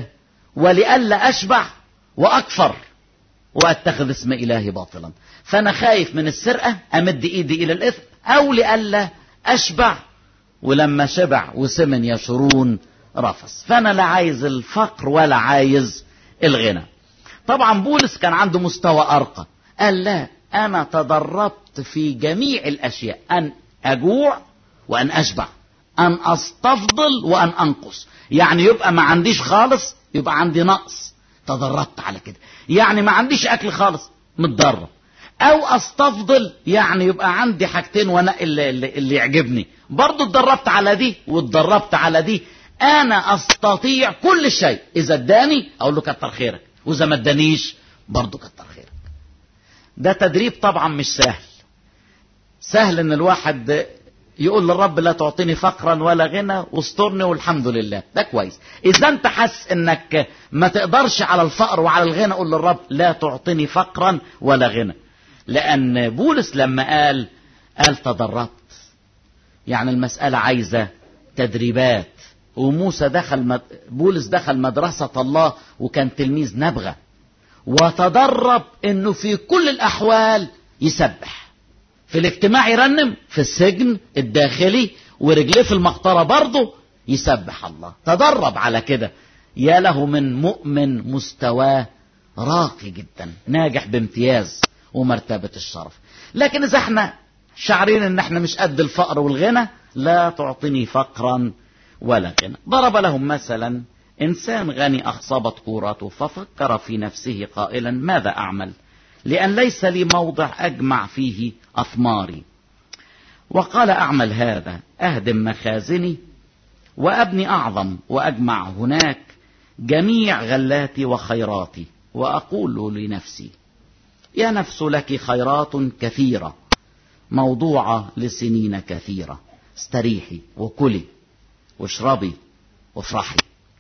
ولئلا اشبع واكفر واتخذ اسم الهي باطلا فانا خايف من السرقه امد ايدي الى الاثم او لئلا اشبع ولما شبع وسمن يشرون رفث فأنا لا عايز الفقر ولا عايز الغنى طبعا بولس كان عنده مستوى أرقى قال لا أنا تدربت في جميع الأشياء أن أجوع وأن أشبع أن أستفضل وأن أنقص يعني يبقى ما عنديش خالص يبقى عندي نقص تدربت على كده يعني ما عنديش أكل خالص متدرب أو أستفضل يعني يبقى عندي حاجتين وأنا اللي, اللي, اللي يعجبني برضو اتدربت على دي واتدربت على دي أنا أستطيع كل شيء إذا اداني أقول له كتر خيرك وإذا ما ادانيش برضو كتر خيرك ده تدريب طبعا مش سهل سهل ان الواحد يقول للرب لا تعطيني فقرا ولا غنى واسترني والحمد لله ده كويس اذا انت حاسس انك ما تقدرش على الفقر وعلى الغنى قول للرب لا تعطيني فقرا ولا غنى لان بولس لما قال قال تدربت يعني المسألة عايزة تدريبات وموسى دخل مد... بولس دخل مدرسة الله وكان تلميذ نبغة وتدرب انه في كل الاحوال يسبح في الاجتماع يرنم في السجن الداخلي ورجليه في المقطرة برضه يسبح الله تدرب على كده يا له من مؤمن مستواه راقي جدا ناجح بامتياز ومرتبة الشرف لكن اذا احنا شعرين ان احنا مش قد الفقر والغنى لا تعطني فقرا ولا غنى ضرب لهم مثلا انسان غني اخصبت كورته ففكر في نفسه قائلا ماذا اعمل لان ليس لي موضع اجمع فيه اثماري وقال اعمل هذا اهدم مخازني وابني اعظم واجمع هناك جميع غلاتي وخيراتي واقول لنفسي يا نفس لك خيرات كثيره موضوعه لسنين كثيره استريحي وكلي واشربي وافرحي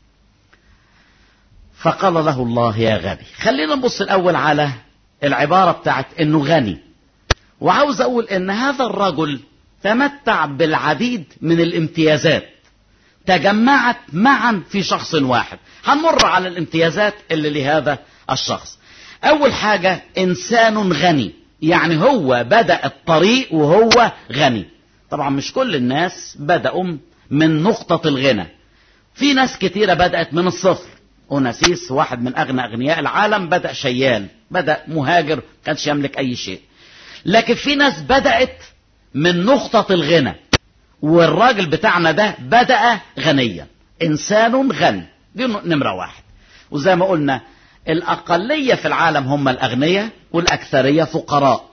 فقال له الله يا غبي خلينا نبص الاول على العباره بتاعت انه غني وعاوز اقول ان هذا الرجل تمتع بالعديد من الامتيازات تجمعت معا في شخص واحد هنمر على الامتيازات اللي لهذا الشخص اول حاجه انسان غني يعني هو بدا الطريق وهو غني طبعا مش كل الناس بداوا من نقطه الغنى في ناس كتيره بدات من الصفر اوناسيس واحد من اغنى اغنياء العالم بدا شيال بدا مهاجر كانش يملك اي شيء لكن في ناس بدات من نقطه الغنى والراجل بتاعنا ده بدا غنيا انسان غني دي نمره واحد وزي ما قلنا الاقليه في العالم هم الاغنياء والاكثريه فقراء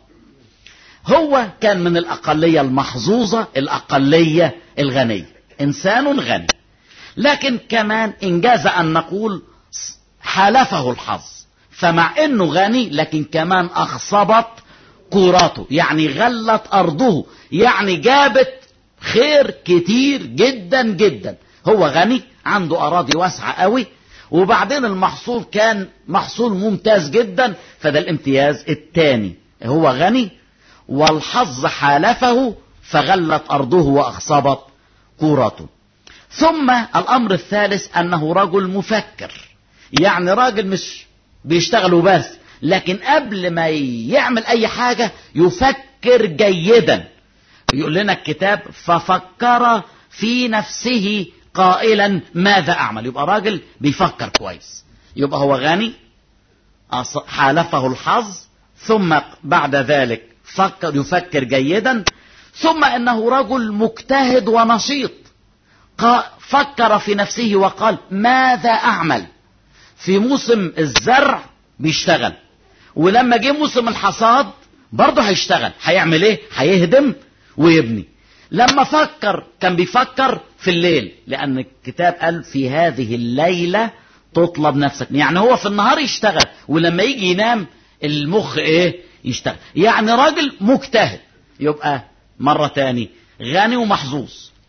هو كان من الاقليه المحظوظه الاقليه الغنيه انسان غني لكن كمان انجاز ان نقول حالفه الحظ فمع انه غني لكن كمان اخصبت كوراته يعني غلت ارضه يعني جابت خير كتير جدا جدا هو غني عنده اراضي واسعه قوي وبعدين المحصول كان محصول ممتاز جدا فده الامتياز الثاني هو غني والحظ حالفه فغلت ارضه واخصبت كورته ثم الامر الثالث انه رجل مفكر يعني راجل مش بيشتغل وبس لكن قبل ما يعمل اي حاجة يفكر جيدا يقول لنا الكتاب ففكر في نفسه قائلا ماذا اعمل يبقى راجل بيفكر كويس يبقى هو غني حالفه الحظ ثم بعد ذلك فكر يفكر جيدا ثم انه رجل مجتهد ونشيط فكر في نفسه وقال ماذا اعمل في موسم الزرع بيشتغل ولما جه موسم الحصاد برضه هيشتغل هيعمل ايه هيهدم ويبني لما فكر كان بيفكر في الليل لان الكتاب قال في هذه الليله تطلب نفسك يعني هو في النهار يشتغل ولما يجي ينام المخ ايه يشتغل يعني راجل مجتهد يبقى مرة تاني غني ومحظوظ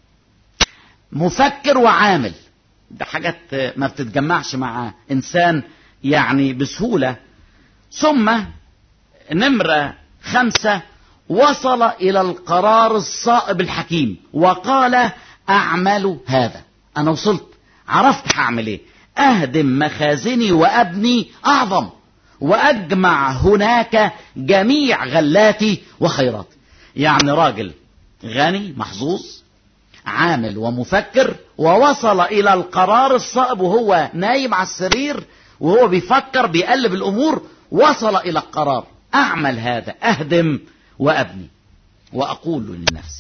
مفكر وعامل ده حاجات ما بتتجمعش مع انسان يعني بسهولة ثم نمرة خمسة وصل الى القرار الصائب الحكيم وقال اعمل هذا انا وصلت عرفت هعمل ايه اهدم مخازني وابني اعظم واجمع هناك جميع غلاتي وخيراتي يعني راجل غني محظوظ عامل ومفكر ووصل الى القرار الصائب وهو نايم على السرير وهو بيفكر بيقلب الامور وصل الى القرار اعمل هذا اهدم وابني واقول لنفسي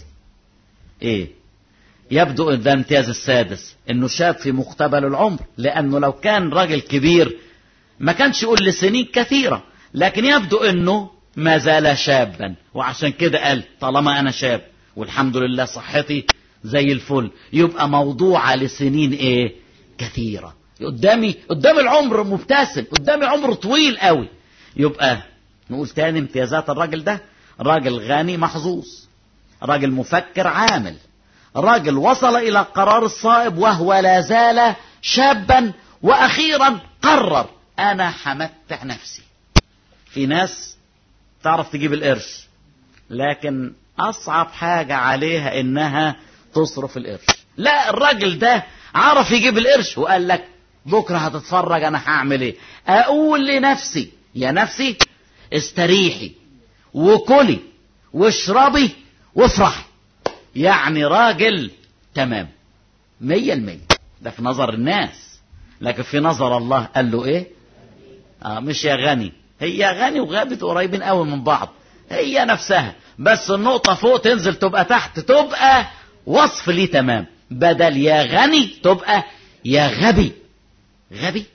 ايه يبدو ان ده امتياز السادس انه شاب في مقتبل العمر لانه لو كان راجل كبير ما كانش يقول لسنين كثيرة لكن يبدو انه ما زال شابا وعشان كده قال طالما انا شاب والحمد لله صحتي زي الفل يبقى موضوع لسنين ايه كثيرة قدامي قدام العمر مبتسم قدامي عمر طويل قوي يبقى نقول تاني امتيازات الراجل ده راجل غني محظوظ راجل مفكر عامل راجل وصل الى القرار الصائب وهو لا زال شابا واخيرا قرر انا همتع نفسي في ناس تعرف تجيب القرش لكن اصعب حاجة عليها انها تصرف القرش لا الراجل ده عرف يجيب القرش وقال لك بكرة هتتفرج انا هعمل ايه اقول لنفسي يا نفسي استريحي وكلي واشربي وافرحي يعني راجل تمام مية المية ده في نظر الناس لكن في نظر الله قال له ايه آه مش يا غني هي غني وغابت قريبين قوي من بعض هي نفسها بس النقطة فوق تنزل تبقى تحت تبقى وصف ليه تمام بدل يا غني تبقى يا غبي غبي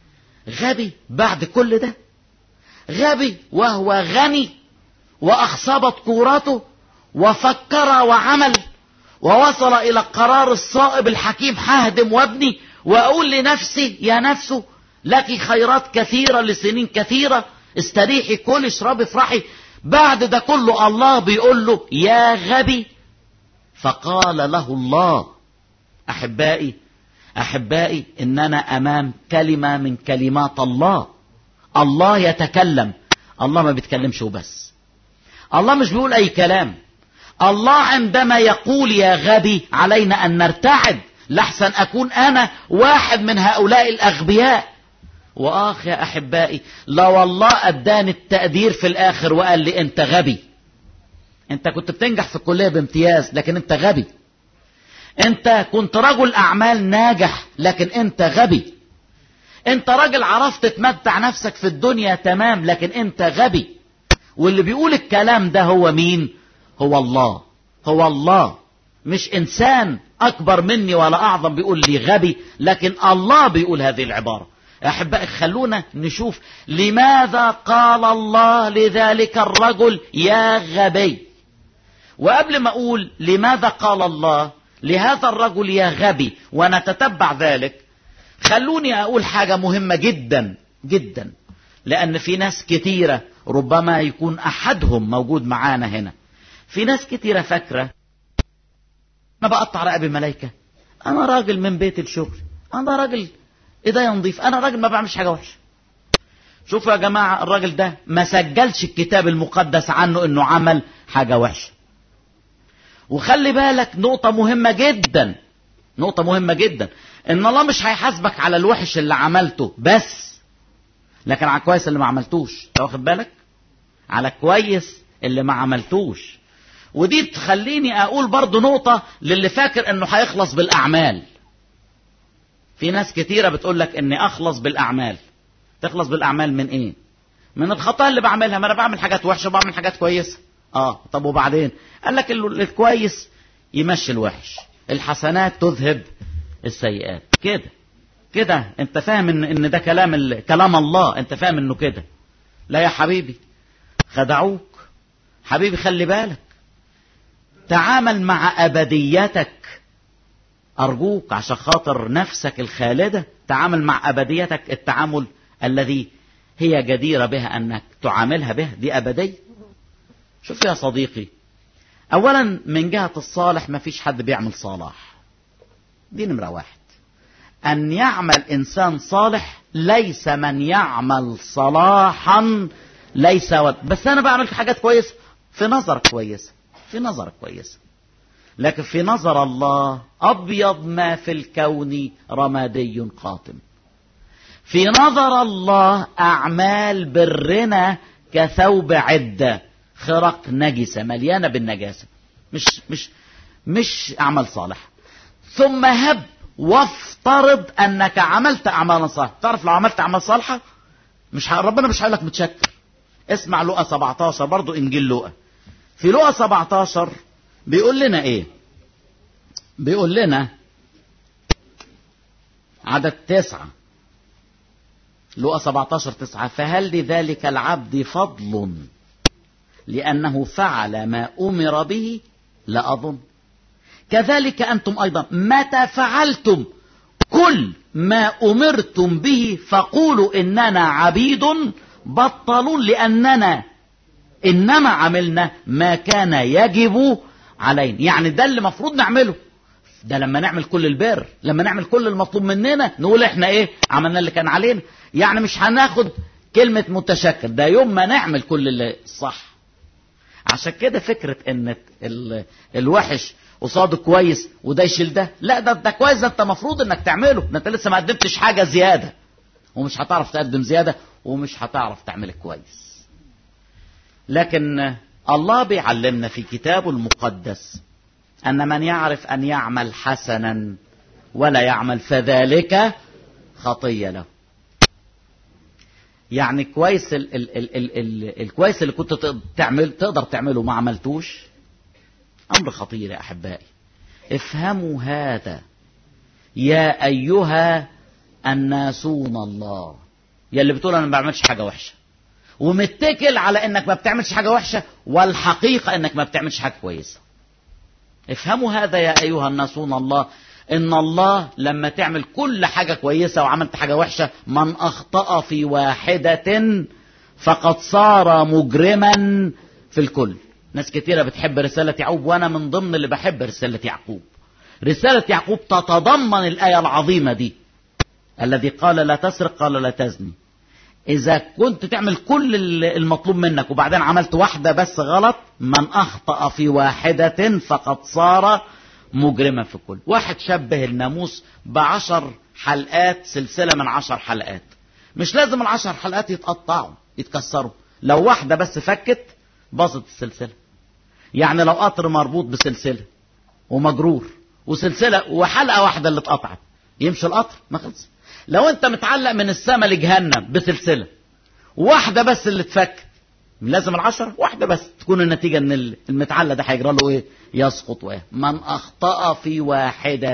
غبي بعد كل ده غبي وهو غني وأخصبت كورته وفكر وعمل ووصل إلى القرار الصائب الحكيم ههدم وابني وأقول لنفسي يا نفسه لك خيرات كثيرة لسنين كثيرة استريحي كل اشربي افرحي بعد ده كله الله بيقول له يا غبي فقال له الله أحبائي أحبائي إننا أمام كلمة من كلمات الله الله يتكلم الله ما بيتكلمش وبس الله مش بيقول أي كلام الله عندما يقول يا غبي علينا أن نرتعد لحسن أكون أنا واحد من هؤلاء الأغبياء وآخ يا أحبائي لو الله أداني التقدير في الآخر وقال لي أنت غبي أنت كنت بتنجح في الكلية بامتياز لكن أنت غبي أنت كنت رجل أعمال ناجح لكن أنت غبي أنت راجل عرفت تمتع نفسك في الدنيا تمام لكن أنت غبي واللي بيقول الكلام ده هو مين هو الله هو الله مش إنسان أكبر مني ولا أعظم بيقول لي غبي لكن الله بيقول هذه العبارة أحبائي خلونا نشوف لماذا قال الله لذلك الرجل يا غبي وقبل ما أقول لماذا قال الله لهذا الرجل يا غبي ونتتبع ذلك خلوني أقول حاجة مهمة جدا جدا لأن في ناس كتيرة ربما يكون أحدهم موجود معانا هنا في ناس كتيرة فاكرة أنا بقطع رقب الملايكة أنا راجل من بيت الشغل أنا راجل ايديا نظيف انا راجل ما بعملش حاجه وحشه شوفوا يا جماعه الراجل ده ما سجلش الكتاب المقدس عنه انه عمل حاجه وحشه وخلي بالك نقطه مهمه جدا نقطه مهمه جدا ان الله مش هيحاسبك على الوحش اللي عملته بس لكن على الكويس اللي ما عملتوش انت واخد بالك على الكويس اللي ما عملتوش ودي تخليني اقول برضو نقطه للي فاكر انه هيخلص بالاعمال في ناس كتيرة بتقول لك اني اخلص بالاعمال تخلص بالاعمال من ايه من الخطايا اللي بعملها ما انا بعمل حاجات وحشة وبعمل حاجات كويسة اه طب وبعدين قال لك الكويس يمشي الوحش الحسنات تذهب السيئات كده كده انت فاهم ان ان ده كلام ال... كلام الله انت فاهم انه كده لا يا حبيبي خدعوك حبيبي خلي بالك تعامل مع ابديتك أرجوك عشان خاطر نفسك الخالدة تعامل مع أبديتك التعامل الذي هي جديرة بها أنك تعاملها به دي أبدية شوف يا صديقي أولا من جهة الصالح ما فيش حد بيعمل صلاح دي نمرة واحد أن يعمل إنسان صالح ليس من يعمل صلاحا ليس ود. بس أنا بعمل حاجات كويسة في نظرك كويسة في نظرك كويسة لكن في نظر الله أبيض ما في الكون رمادي قاتم في نظر الله أعمال برنا كثوب عدة خرق نجسة مليانة بالنجاسة مش مش مش اعمال صالحه ثم هب وافترض انك عملت اعمالا صالحه تعرف لو عملت اعمال صالحه مش ه... ربنا مش هيقول لك متشكر اسمع لقى 17 برضو انجيل لقى في لقى 17 بيقول لنا ايه بيقول لنا عدد تسعة لقى 17 تسعة فهل لذلك العبد فضل لأنه فعل ما أمر به لا أظن كذلك أنتم أيضا متى فعلتم كل ما أمرتم به فقولوا إننا عبيد بطلون لأننا إنما عملنا ما كان يجب علينا يعني ده اللي مفروض نعمله ده لما نعمل كل البر لما نعمل كل المطلوب مننا نقول احنا ايه عملنا اللي كان علينا يعني مش هناخد كلمة متشكر ده يوم ما نعمل كل اللي صح عشان كده فكرة ان ال... الوحش قصاده كويس وده يشيل ده لا ده ده كويس ده انت المفروض انك تعمله ده انت لسه ما قدمتش حاجة زيادة ومش هتعرف تقدم زيادة ومش هتعرف تعمل كويس لكن الله بيعلمنا في كتابه المقدس أن من يعرف أن يعمل حسنا ولا يعمل فذلك خطية له يعني كويس ال ال ال ال ال الكويس اللي كنت تعمل تقدر تعمله ما عملتوش أمر خطير يا أحبائي افهموا هذا يا أيها الناسون الله يا اللي بتقول أنا ما بعملش حاجة وحشة ومتكل على انك ما بتعملش حاجة وحشة والحقيقة انك ما بتعملش حاجة كويسة افهموا هذا يا ايها الناسون الله ان الله لما تعمل كل حاجة كويسة وعملت حاجة وحشة من اخطأ في واحدة فقد صار مجرما في الكل ناس كتيرة بتحب رسالة يعقوب وانا من ضمن اللي بحب رسالة يعقوب رسالة يعقوب تتضمن الآية العظيمة دي الذي قال لا تسرق قال لا تزني إذا كنت تعمل كل المطلوب منك وبعدين عملت واحدة بس غلط من أخطأ في واحدة فقد صار مجرما في كل واحد شبه الناموس بعشر حلقات سلسلة من عشر حلقات مش لازم العشر حلقات يتقطعوا يتكسروا لو واحدة بس فكت باظت السلسلة يعني لو قطر مربوط بسلسلة ومجرور وسلسلة وحلقة واحدة اللي اتقطعت يمشي القطر ما خلص لو انت متعلق من السماء لجهنم بسلسلة واحدة بس اللي اتفك لازم العشرة واحدة بس تكون النتيجة ان المتعلق ده هيجرى له ايه يسقط وايه من اخطأ في واحدة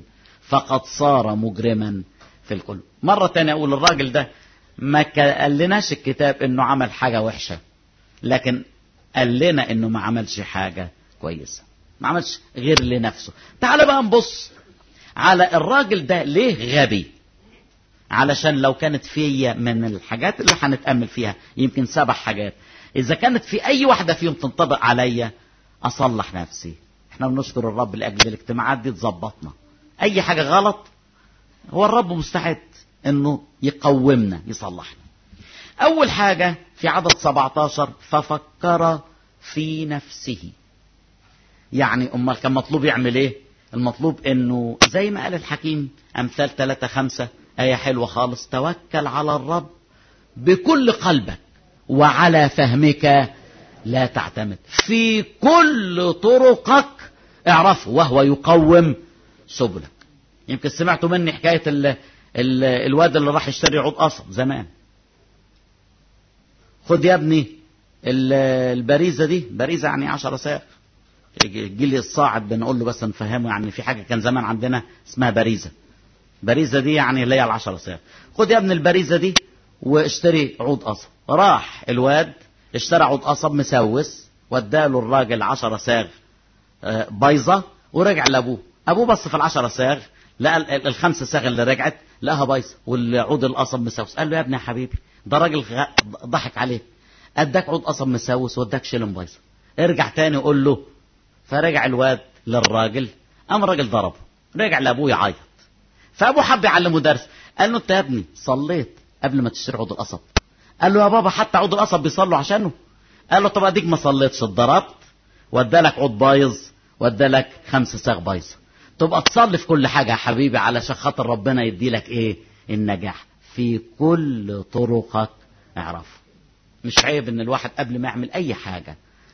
فقد صار مجرما في الكل مرة تانية اقول الراجل ده ما قال لناش الكتاب انه عمل حاجة وحشة لكن قال لنا انه ما عملش حاجة كويسة ما عملش غير لنفسه تعال بقى نبص على الراجل ده ليه غبي علشان لو كانت فيا من الحاجات اللي هنتأمل فيها يمكن سبع حاجات إذا كانت في أي واحدة فيهم تنطبق عليا أصلح نفسي احنا بنشكر الرب لأجل الاجتماعات دي تظبطنا أي حاجة غلط هو الرب مستعد إنه يقومنا يصلحنا أول حاجة في عدد 17 ففكر في نفسه يعني أمال كان مطلوب يعمل إيه المطلوب إنه زي ما قال الحكيم أمثال 3 5 آية حلوة خالص توكل على الرب بكل قلبك وعلى فهمك لا تعتمد في كل طرقك اعرفه وهو يقوم سبلك يمكن سمعتوا مني حكاية ال ال الواد اللي راح يشتري عود قصب زمان خد يا ابني البريزة دي بريزة يعني عشرة ساق الجيل الصاعد بنقول له بس نفهمه يعني في حاجة كان زمان عندنا اسمها بريزة بريزة دي يعني اللي هي العشرة ساق خد يا ابني البريزة دي واشتري عود قصب راح الواد اشترى عود قصب مسوس واداله الراجل عشرة ساغ بايظة ورجع لابوه ابوه بص في العشرة ساغ لقى الخمسة ساغ اللي رجعت لقاها بايظة والعود القصب مسوس قال له يا ابني يا حبيبي ده راجل ضحك عليك اداك عود قصب مسوس واداك شلم بايظة ارجع تاني قول له فرجع الواد للراجل قام الراجل ضربه رجع لابوه يعيط فابوه حب يعلمه درس قال له انت يا ابني صليت قبل ما تشتري عود القصب قال له يا بابا حتى عود القصب بيصلوا عشانه قال له طب اديك ما صليتش اتضربت وادالك عود بايظ وادالك خمس ساغ بايظه تبقى تصلي في كل حاجه يا حبيبي علشان خاطر ربنا يديلك ايه النجاح في كل طرقك اعرف مش عيب ان الواحد قبل ما يعمل اي حاجه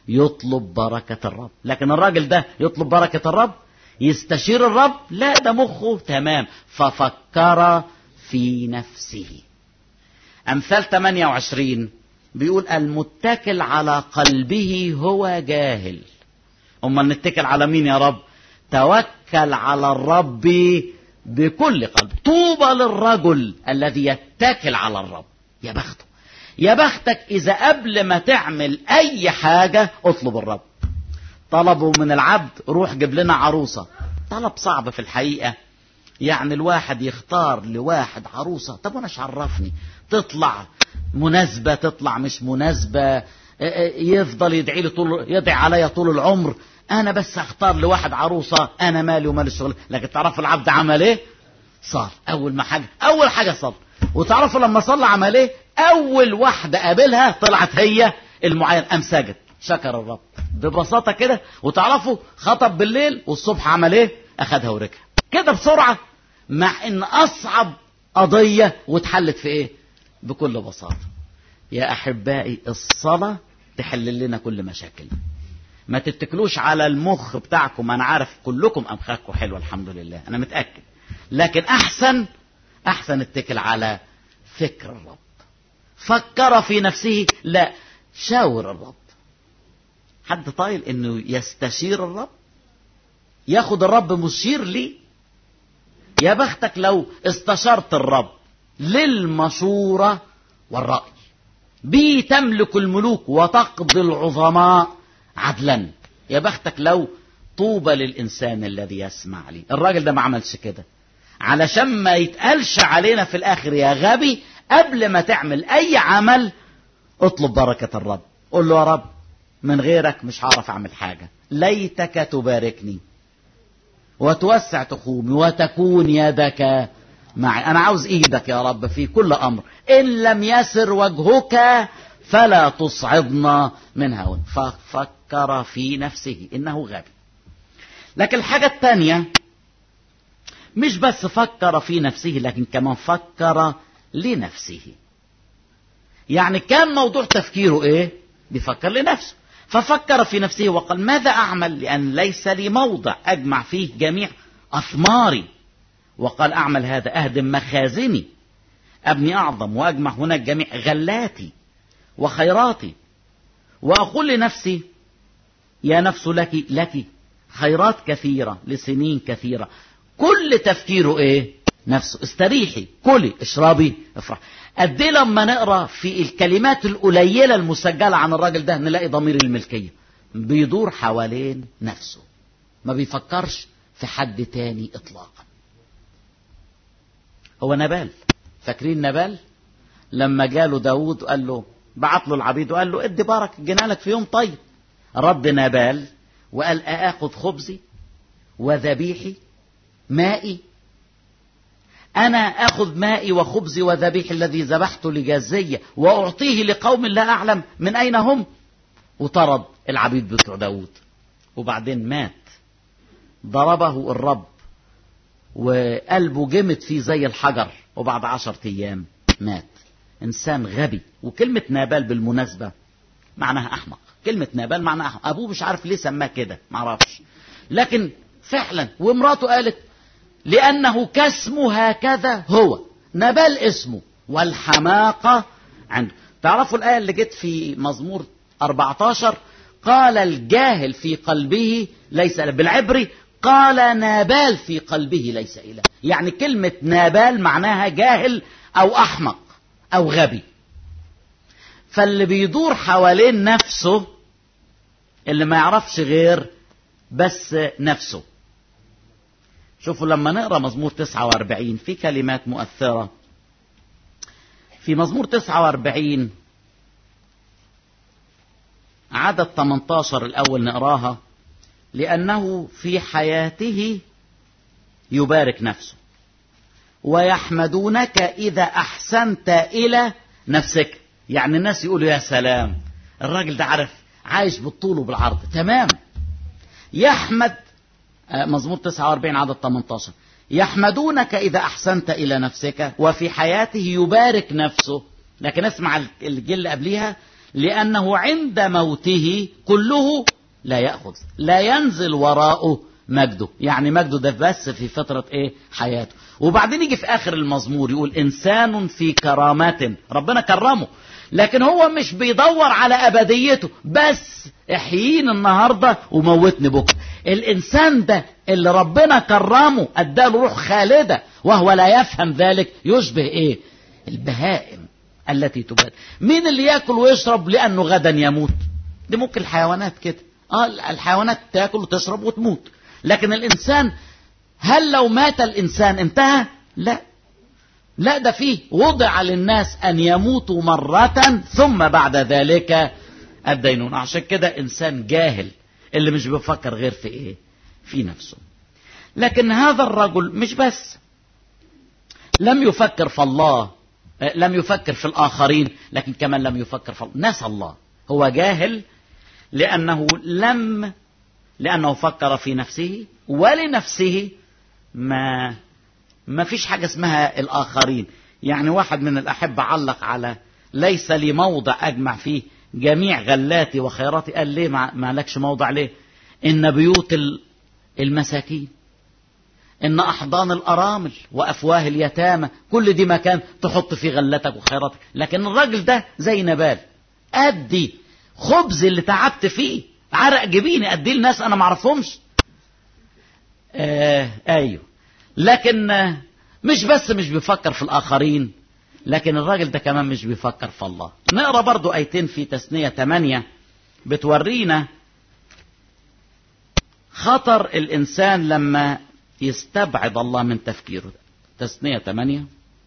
يطلب بركة الرب لكن الراجل ده يطلب بركة الرب يستشير الرب لا ده مخه تمام ففكر في نفسه أمثال 28 بيقول المتكل على قلبه هو جاهل أما نتكل على مين يا رب توكل على الرب بكل قلب طوبى للرجل الذي يتكل على الرب يا بخته يا بختك إذا قبل ما تعمل أي حاجة اطلب الرب طلبوا من العبد روح جيب لنا عروسة طلب صعب في الحقيقة يعني الواحد يختار لواحد عروسة طب وانا عرفني تطلع مناسبة تطلع مش مناسبة يفضل يدعي لي طول يدعي عليا طول العمر انا بس اختار لواحد عروسة انا مالي ومال الشغل لكن تعرف العبد عمل ايه صار اول ما حاجة اول حاجة صار وتعرفوا لما صلى عمل ايه اول واحدة قابلها طلعت هي المعين قام ساجد شكر الرب ببساطة كده وتعرفوا خطب بالليل والصبح عمل ايه اخدها ورجع كده بسرعة مع ان اصعب قضية واتحلت في ايه بكل بساطة يا احبائي الصلاة تحل لنا كل مشاكلنا ما تتكلوش على المخ بتاعكم انا عارف كلكم امخاكم حلوه الحمد لله انا متاكد لكن احسن احسن اتكل على فكر الرب فكر في نفسه لا شاور الرب حد طايل انه يستشير الرب ياخد الرب مشير لي يا بختك لو استشرت الرب للمشورة والرأي بي تملك الملوك وتقضي العظماء عدلا يا بختك لو طوبى للإنسان الذي يسمع لي الراجل ده ما عملش كده علشان ما يتقالش علينا في الآخر يا غبي قبل ما تعمل أي عمل اطلب بركة الرب قول له يا رب من غيرك مش هعرف أعمل حاجة ليتك تباركني وتوسع تخومي وتكون يدك معي أنا عاوز إيدك يا رب في كل أمر إن لم يسر وجهك فلا تصعدنا من هون ففكر في نفسه إنه غبي لكن الحاجة الثانية مش بس فكر في نفسه لكن كمان فكر لنفسه يعني كان موضوع تفكيره ايه بيفكر لنفسه ففكر في نفسه وقال ماذا اعمل لان ليس لي موضع اجمع فيه جميع اثماري وقال اعمل هذا اهدم مخازني ابني اعظم واجمع هناك جميع غلاتي وخيراتي واقول لنفسي يا نفس لك لك خيرات كثيرة لسنين كثيرة كل تفكيره ايه نفسه استريحي كلي اشربي افرح قد ايه لما نقرا في الكلمات القليله المسجله عن الراجل ده نلاقي ضمير الملكيه بيدور حوالين نفسه ما بيفكرش في حد تاني اطلاقا هو نبال فاكرين نبال لما جاله داود قال له بعت له العبيد وقال له ادي بارك جنالك في يوم طيب رد نبال وقال اخذ خبزي وذبيحي مائي أنا أخذ مائي وخبزي وذبيحي الذي ذبحته لجازية وأعطيه لقوم لا أعلم من أين هم وطرد العبيد بتوع داود وبعدين مات ضربه الرب وقلبه جمد فيه زي الحجر وبعد عشرة أيام مات إنسان غبي وكلمة نابال بالمناسبة معناها أحمق كلمة نابال معناها أحمق أبوه مش عارف ليه سماه كده معرفش لكن فعلا ومراته قالت لأنه كاسمه هكذا هو نبال اسمه والحماقة عنده تعرفوا الآية اللي جت في مزمور 14 قال الجاهل في قلبه ليس إله بالعبري قال نابال في قلبه ليس إله يعني كلمة نابال معناها جاهل أو أحمق أو غبي فاللي بيدور حوالين نفسه اللي ما يعرفش غير بس نفسه شوفوا لما نقرا مزمور 49 في كلمات مؤثرة في مزمور 49 عدد 18 الأول نقراها لأنه في حياته يبارك نفسه ويحمدونك إذا أحسنت إلى نفسك يعني الناس يقولوا يا سلام الراجل ده عارف عايش بالطول وبالعرض تمام يحمد مزمور 49 عدد 18 يحمدونك إذا أحسنت إلى نفسك وفي حياته يبارك نفسه لكن اسمع الجيل اللي قبليها لأنه عند موته كله لا يأخذ لا ينزل وراءه مجده يعني مجده ده بس في فترة ايه حياته وبعدين يجي في اخر المزمور يقول انسان في كرامات ربنا كرمه لكن هو مش بيدور على ابديته بس احييني النهارده وموتني بكره الانسان ده اللي ربنا كرمه اداله روح خالده وهو لا يفهم ذلك يشبه ايه البهائم التي تباد مين اللي ياكل ويشرب لانه غدا يموت دي ممكن الحيوانات كده اه الحيوانات تاكل وتشرب وتموت لكن الانسان هل لو مات الانسان انتهى لا لا ده فيه وضع للناس ان يموتوا مرة ثم بعد ذلك الدينون عشان كده انسان جاهل اللي مش بيفكر غير في ايه في نفسه لكن هذا الرجل مش بس لم يفكر في الله لم يفكر في الآخرين لكن كمان لم يفكر في الله نسى الله هو جاهل لأنه لم لأنه فكر في نفسه ولنفسه ما ما فيش حاجة اسمها الآخرين يعني واحد من الأحبة علق على ليس لي موضع أجمع فيه جميع غلاتي وخيراتي قال ليه ما لكش موضع ليه إن بيوت المساكين إن أحضان الأرامل وأفواه اليتامى كل دي مكان تحط فيه غلتك وخيراتك لكن الراجل ده زي نبال أدي خبز اللي تعبت فيه عرق جبيني أدي الناس أنا معرفهمش آه أيوه لكن آه مش بس مش بيفكر في الآخرين لكن الراجل ده كمان مش بيفكر في الله نقرأ برضو آيتين في تثنية 8 بتورينا خطر الإنسان لما يستبعد الله من تفكيره تثنية 8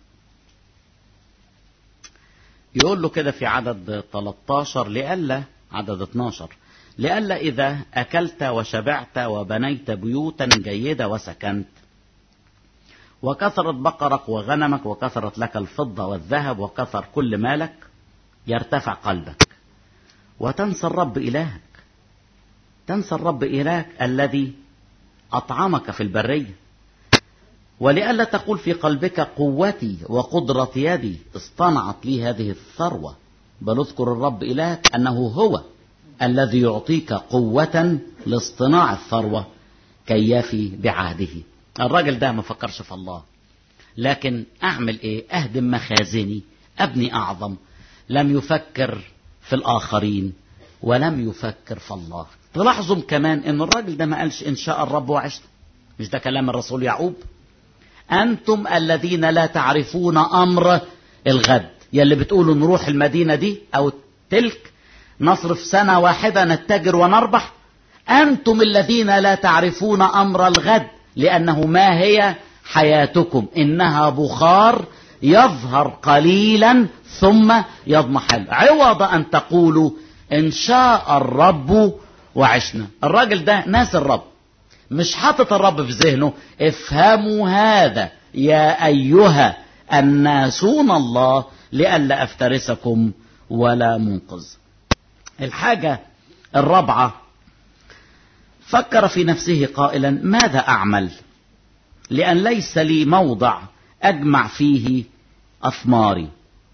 يقول له كده في عدد 13 لئلا عدد 12 لئلا إذا أكلت وشبعت وبنيت بيوتا جيدة وسكنت وكثرت بقرك وغنمك وكثرت لك الفضة والذهب وكثر كل مالك يرتفع قلبك وتنسى الرب إلهك تنسى الرب إلهك الذي أطعمك في البرية ولئلا تقول في قلبك قوتي وقدرة يدي اصطنعت لي هذه الثروة بل اذكر الرب إلهك أنه هو الذي يعطيك قوة لاصطناع الثروة كي يفي بعهده الراجل ده ما فكرش في الله لكن أعمل إيه أهدم مخازني أبني أعظم لم يفكر في الآخرين ولم يفكر في الله تلاحظوا كمان ان الراجل ده ما قالش ان شاء الرب وعشت مش ده كلام الرسول يعقوب انتم الذين لا تعرفون امر الغد يلي بتقولوا نروح المدينة دي او تلك نصرف سنة واحدة نتجر ونربح انتم الذين لا تعرفون امر الغد لانه ما هي حياتكم انها بخار يظهر قليلا ثم يضمحل عوض ان تقولوا ان شاء الرب وعشنا الراجل ده ناس الرب مش حاطط الرب في ذهنه افهموا هذا يا ايها الناسون الله لئلا افترسكم ولا منقذ الحاجة الرابعة فكر في نفسه قائلا ماذا اعمل لان ليس لي موضع اجمع فيه اثماري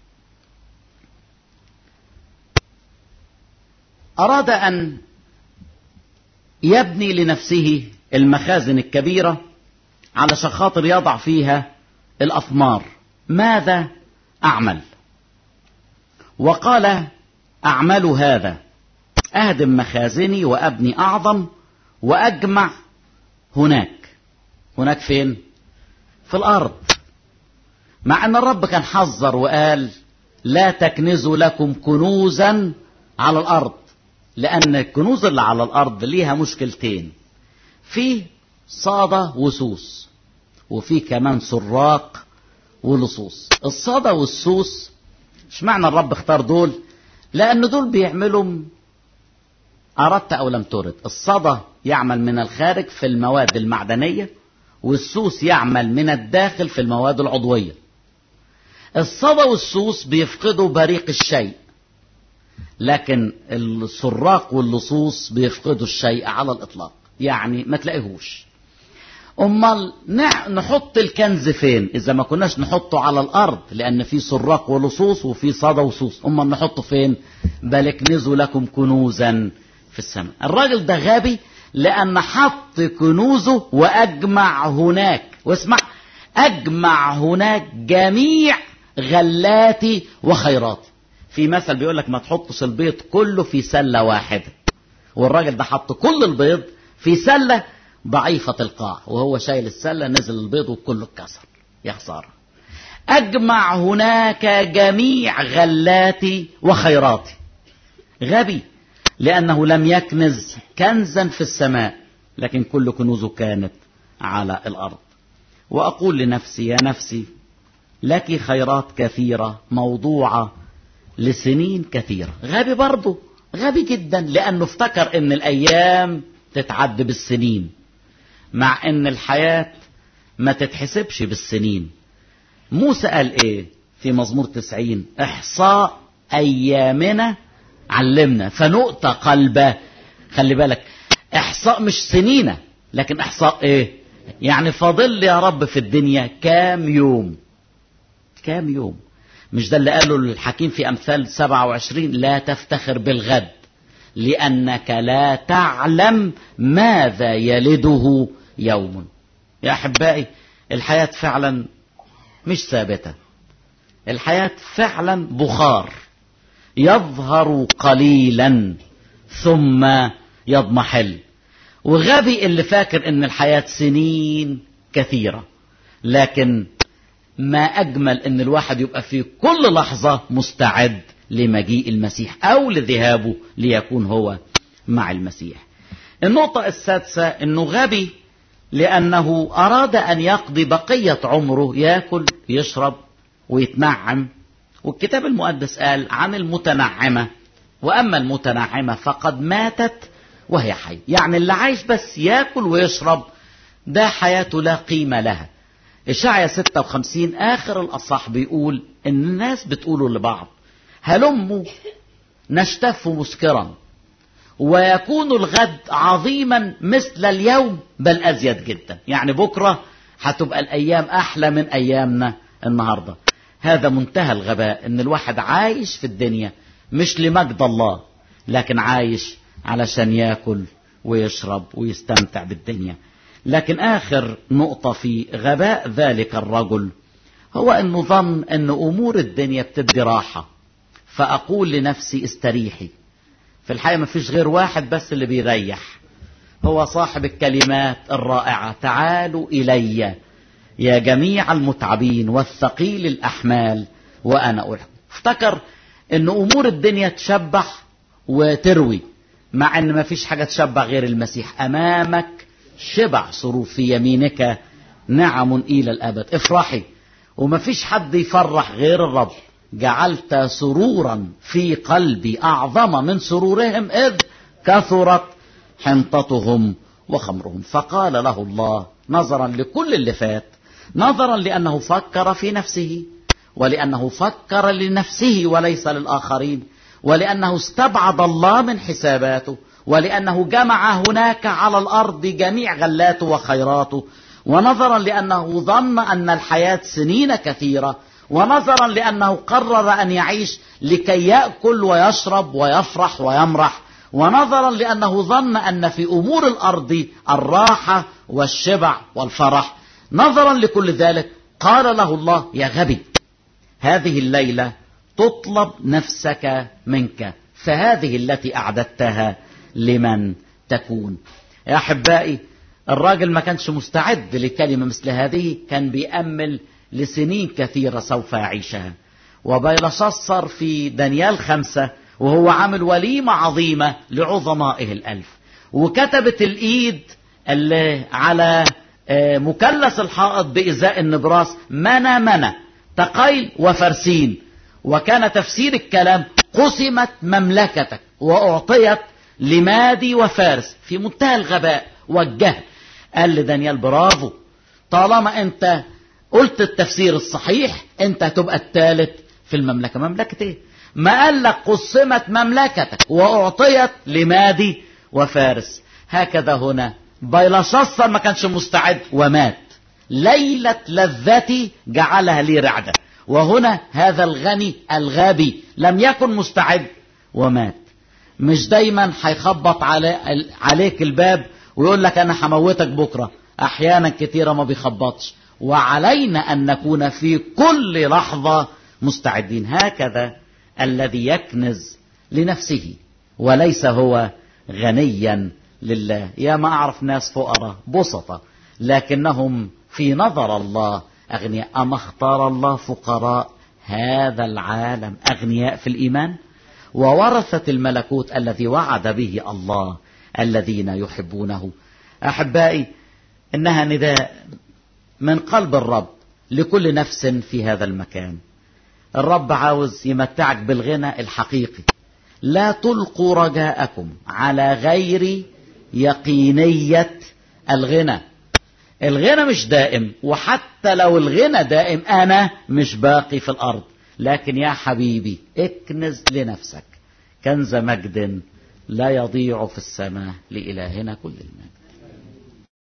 اراد ان يبني لنفسه المخازن الكبيرة علشان خاطر يضع فيها الأثمار ماذا أعمل وقال أعمل هذا أهدم مخازني وأبني أعظم وأجمع هناك هناك فين في الأرض مع أن الرب كان حذر وقال لا تكنزوا لكم كنوزا على الأرض لأن الكنوز اللي على الأرض ليها مشكلتين في صادة وسوس وفي كمان سراق ولصوص الصادة والسوس مش معنى الرب اختار دول لأن دول بيعملوا أردت أو لم ترد الصدى يعمل من الخارج في المواد المعدنية والسوس يعمل من الداخل في المواد العضوية الصدى والسوس بيفقدوا بريق الشيء لكن السراق واللصوص بيفقدوا الشيء على الإطلاق يعني ما تلاقيهوش امال نع- نحط الكنز فين اذا ما كناش نحطه على الارض لان في سراق ولصوص وفي صدى وصوص امال نحطه فين بل اكنزوا لكم كنوزا في السماء الراجل ده غبي لان حط كنوزه واجمع هناك واسمع اجمع هناك جميع غلاتي وخيراتي في مثل بيقول لك ما تحطش البيض كله في سله واحده والراجل ده حط كل البيض في سله ضعيفه القاع وهو شايل السله نزل البيض وكله اتكسر يا خساره اجمع هناك جميع غلاتي وخيراتي غبي لانه لم يكنز كنزا في السماء لكن كل كنوزه كانت على الارض واقول لنفسي يا نفسي لك خيرات كثيره موضوعه لسنين كثيره غبي برضه غبي جدا لانه افتكر ان الايام تتعد بالسنين مع ان الحياه ما تتحسبش بالسنين موسى قال ايه في مزمور تسعين احصاء ايامنا علمنا فنؤتى قلبه خلي بالك احصاء مش سنينة لكن احصاء ايه يعني فاضل لي يا رب في الدنيا كام يوم كام يوم مش ده اللي قاله الحكيم في امثال 27 لا تفتخر بالغد لانك لا تعلم ماذا يلده يوم يا احبائي الحياه فعلا مش ثابته الحياه فعلا بخار يظهر قليلا ثم يضمحل وغبي اللي فاكر ان الحياه سنين كثيره لكن ما اجمل ان الواحد يبقى في كل لحظه مستعد لمجيء المسيح او لذهابه ليكون هو مع المسيح النقطه السادسه انه غبي لانه اراد ان يقضي بقيه عمره ياكل يشرب ويتنعم والكتاب المقدس قال عن المتنعمه واما المتنعمه فقد ماتت وهي حيه يعني اللي عايش بس ياكل ويشرب ده حياته لا قيمه لها إشعيا 56 آخر الأصح بيقول إن الناس بتقولوا لبعض هلموا نشتف مسكرا ويكون الغد عظيما مثل اليوم بل أزيد جدا يعني بكرة هتبقى الأيام أحلى من أيامنا النهاردة هذا منتهى الغباء إن الواحد عايش في الدنيا مش لمجد الله لكن عايش علشان ياكل ويشرب ويستمتع بالدنيا لكن آخر نقطة في غباء ذلك الرجل هو أنه ظن أن أمور الدنيا بتدي راحة فأقول لنفسي استريحي في الحقيقة ما فيش غير واحد بس اللي بيريح هو صاحب الكلمات الرائعة تعالوا إلي يا جميع المتعبين والثقيل الأحمال وأنا ألحق افتكر أن أمور الدنيا تشبح وتروي مع أن ما فيش حاجة تشبع غير المسيح أمامك شبع سرور في يمينك نعم إلى الأبد افرحي ومفيش حد يفرح غير الرب جعلت سرورا في قلبي أعظم من سرورهم إذ كثرت حنطتهم وخمرهم فقال له الله نظرا لكل اللي فات نظرا لأنه فكر في نفسه ولأنه فكر لنفسه وليس للآخرين ولأنه استبعد الله من حساباته ولأنه جمع هناك على الأرض جميع غلاته وخيراته ونظرا لأنه ظن أن الحياة سنين كثيرة ونظرا لأنه قرر أن يعيش لكي يأكل ويشرب ويفرح ويمرح ونظرا لأنه ظن أن في أمور الأرض الراحة والشبع والفرح نظرا لكل ذلك قال له الله يا غبي هذه الليلة تطلب نفسك منك فهذه التي أعددتها لمن تكون يا أحبائي الراجل ما كانش مستعد لكلمة مثل هذه كان بيأمل لسنين كثيرة سوف يعيشها وبيلشصر في دانيال خمسة وهو عامل وليمة عظيمة لعظمائه الألف وكتبت الإيد اللي على مثلث الحائط بإزاء النبراس منى منى تقيل وفرسين وكان تفسير الكلام قسمت مملكتك وأعطيت لمادي وفارس في منتهى الغباء والجهل قال لدانيال برافو طالما انت قلت التفسير الصحيح انت هتبقى الثالث في المملكة مملكة ايه ما قال لك قسمت مملكتك واعطيت لمادي وفارس هكذا هنا بايلشصر ما كانش مستعد ومات ليلة لذتي جعلها لي رعدة وهنا هذا الغني الغابي لم يكن مستعد ومات مش دايما هيخبط علي عليك الباب ويقول لك انا هموتك بكره احيانا كثيره ما بيخبطش وعلينا ان نكون في كل لحظه مستعدين هكذا الذي يكنز لنفسه وليس هو غنيا لله يا ما اعرف ناس فقراء بسطة لكنهم في نظر الله اغنياء اما اختار الله فقراء هذا العالم اغنياء في الايمان وورثة الملكوت الذي وعد به الله الذين يحبونه احبائي انها نداء من قلب الرب لكل نفس في هذا المكان الرب عاوز يمتعك بالغنى الحقيقي لا تلقوا رجاءكم على غير يقينية الغنى الغنى مش دائم وحتى لو الغنى دائم انا مش باقي في الارض لكن يا حبيبي اكنز لنفسك كنز مجد لا يضيع في السماء لإلهنا كل المجد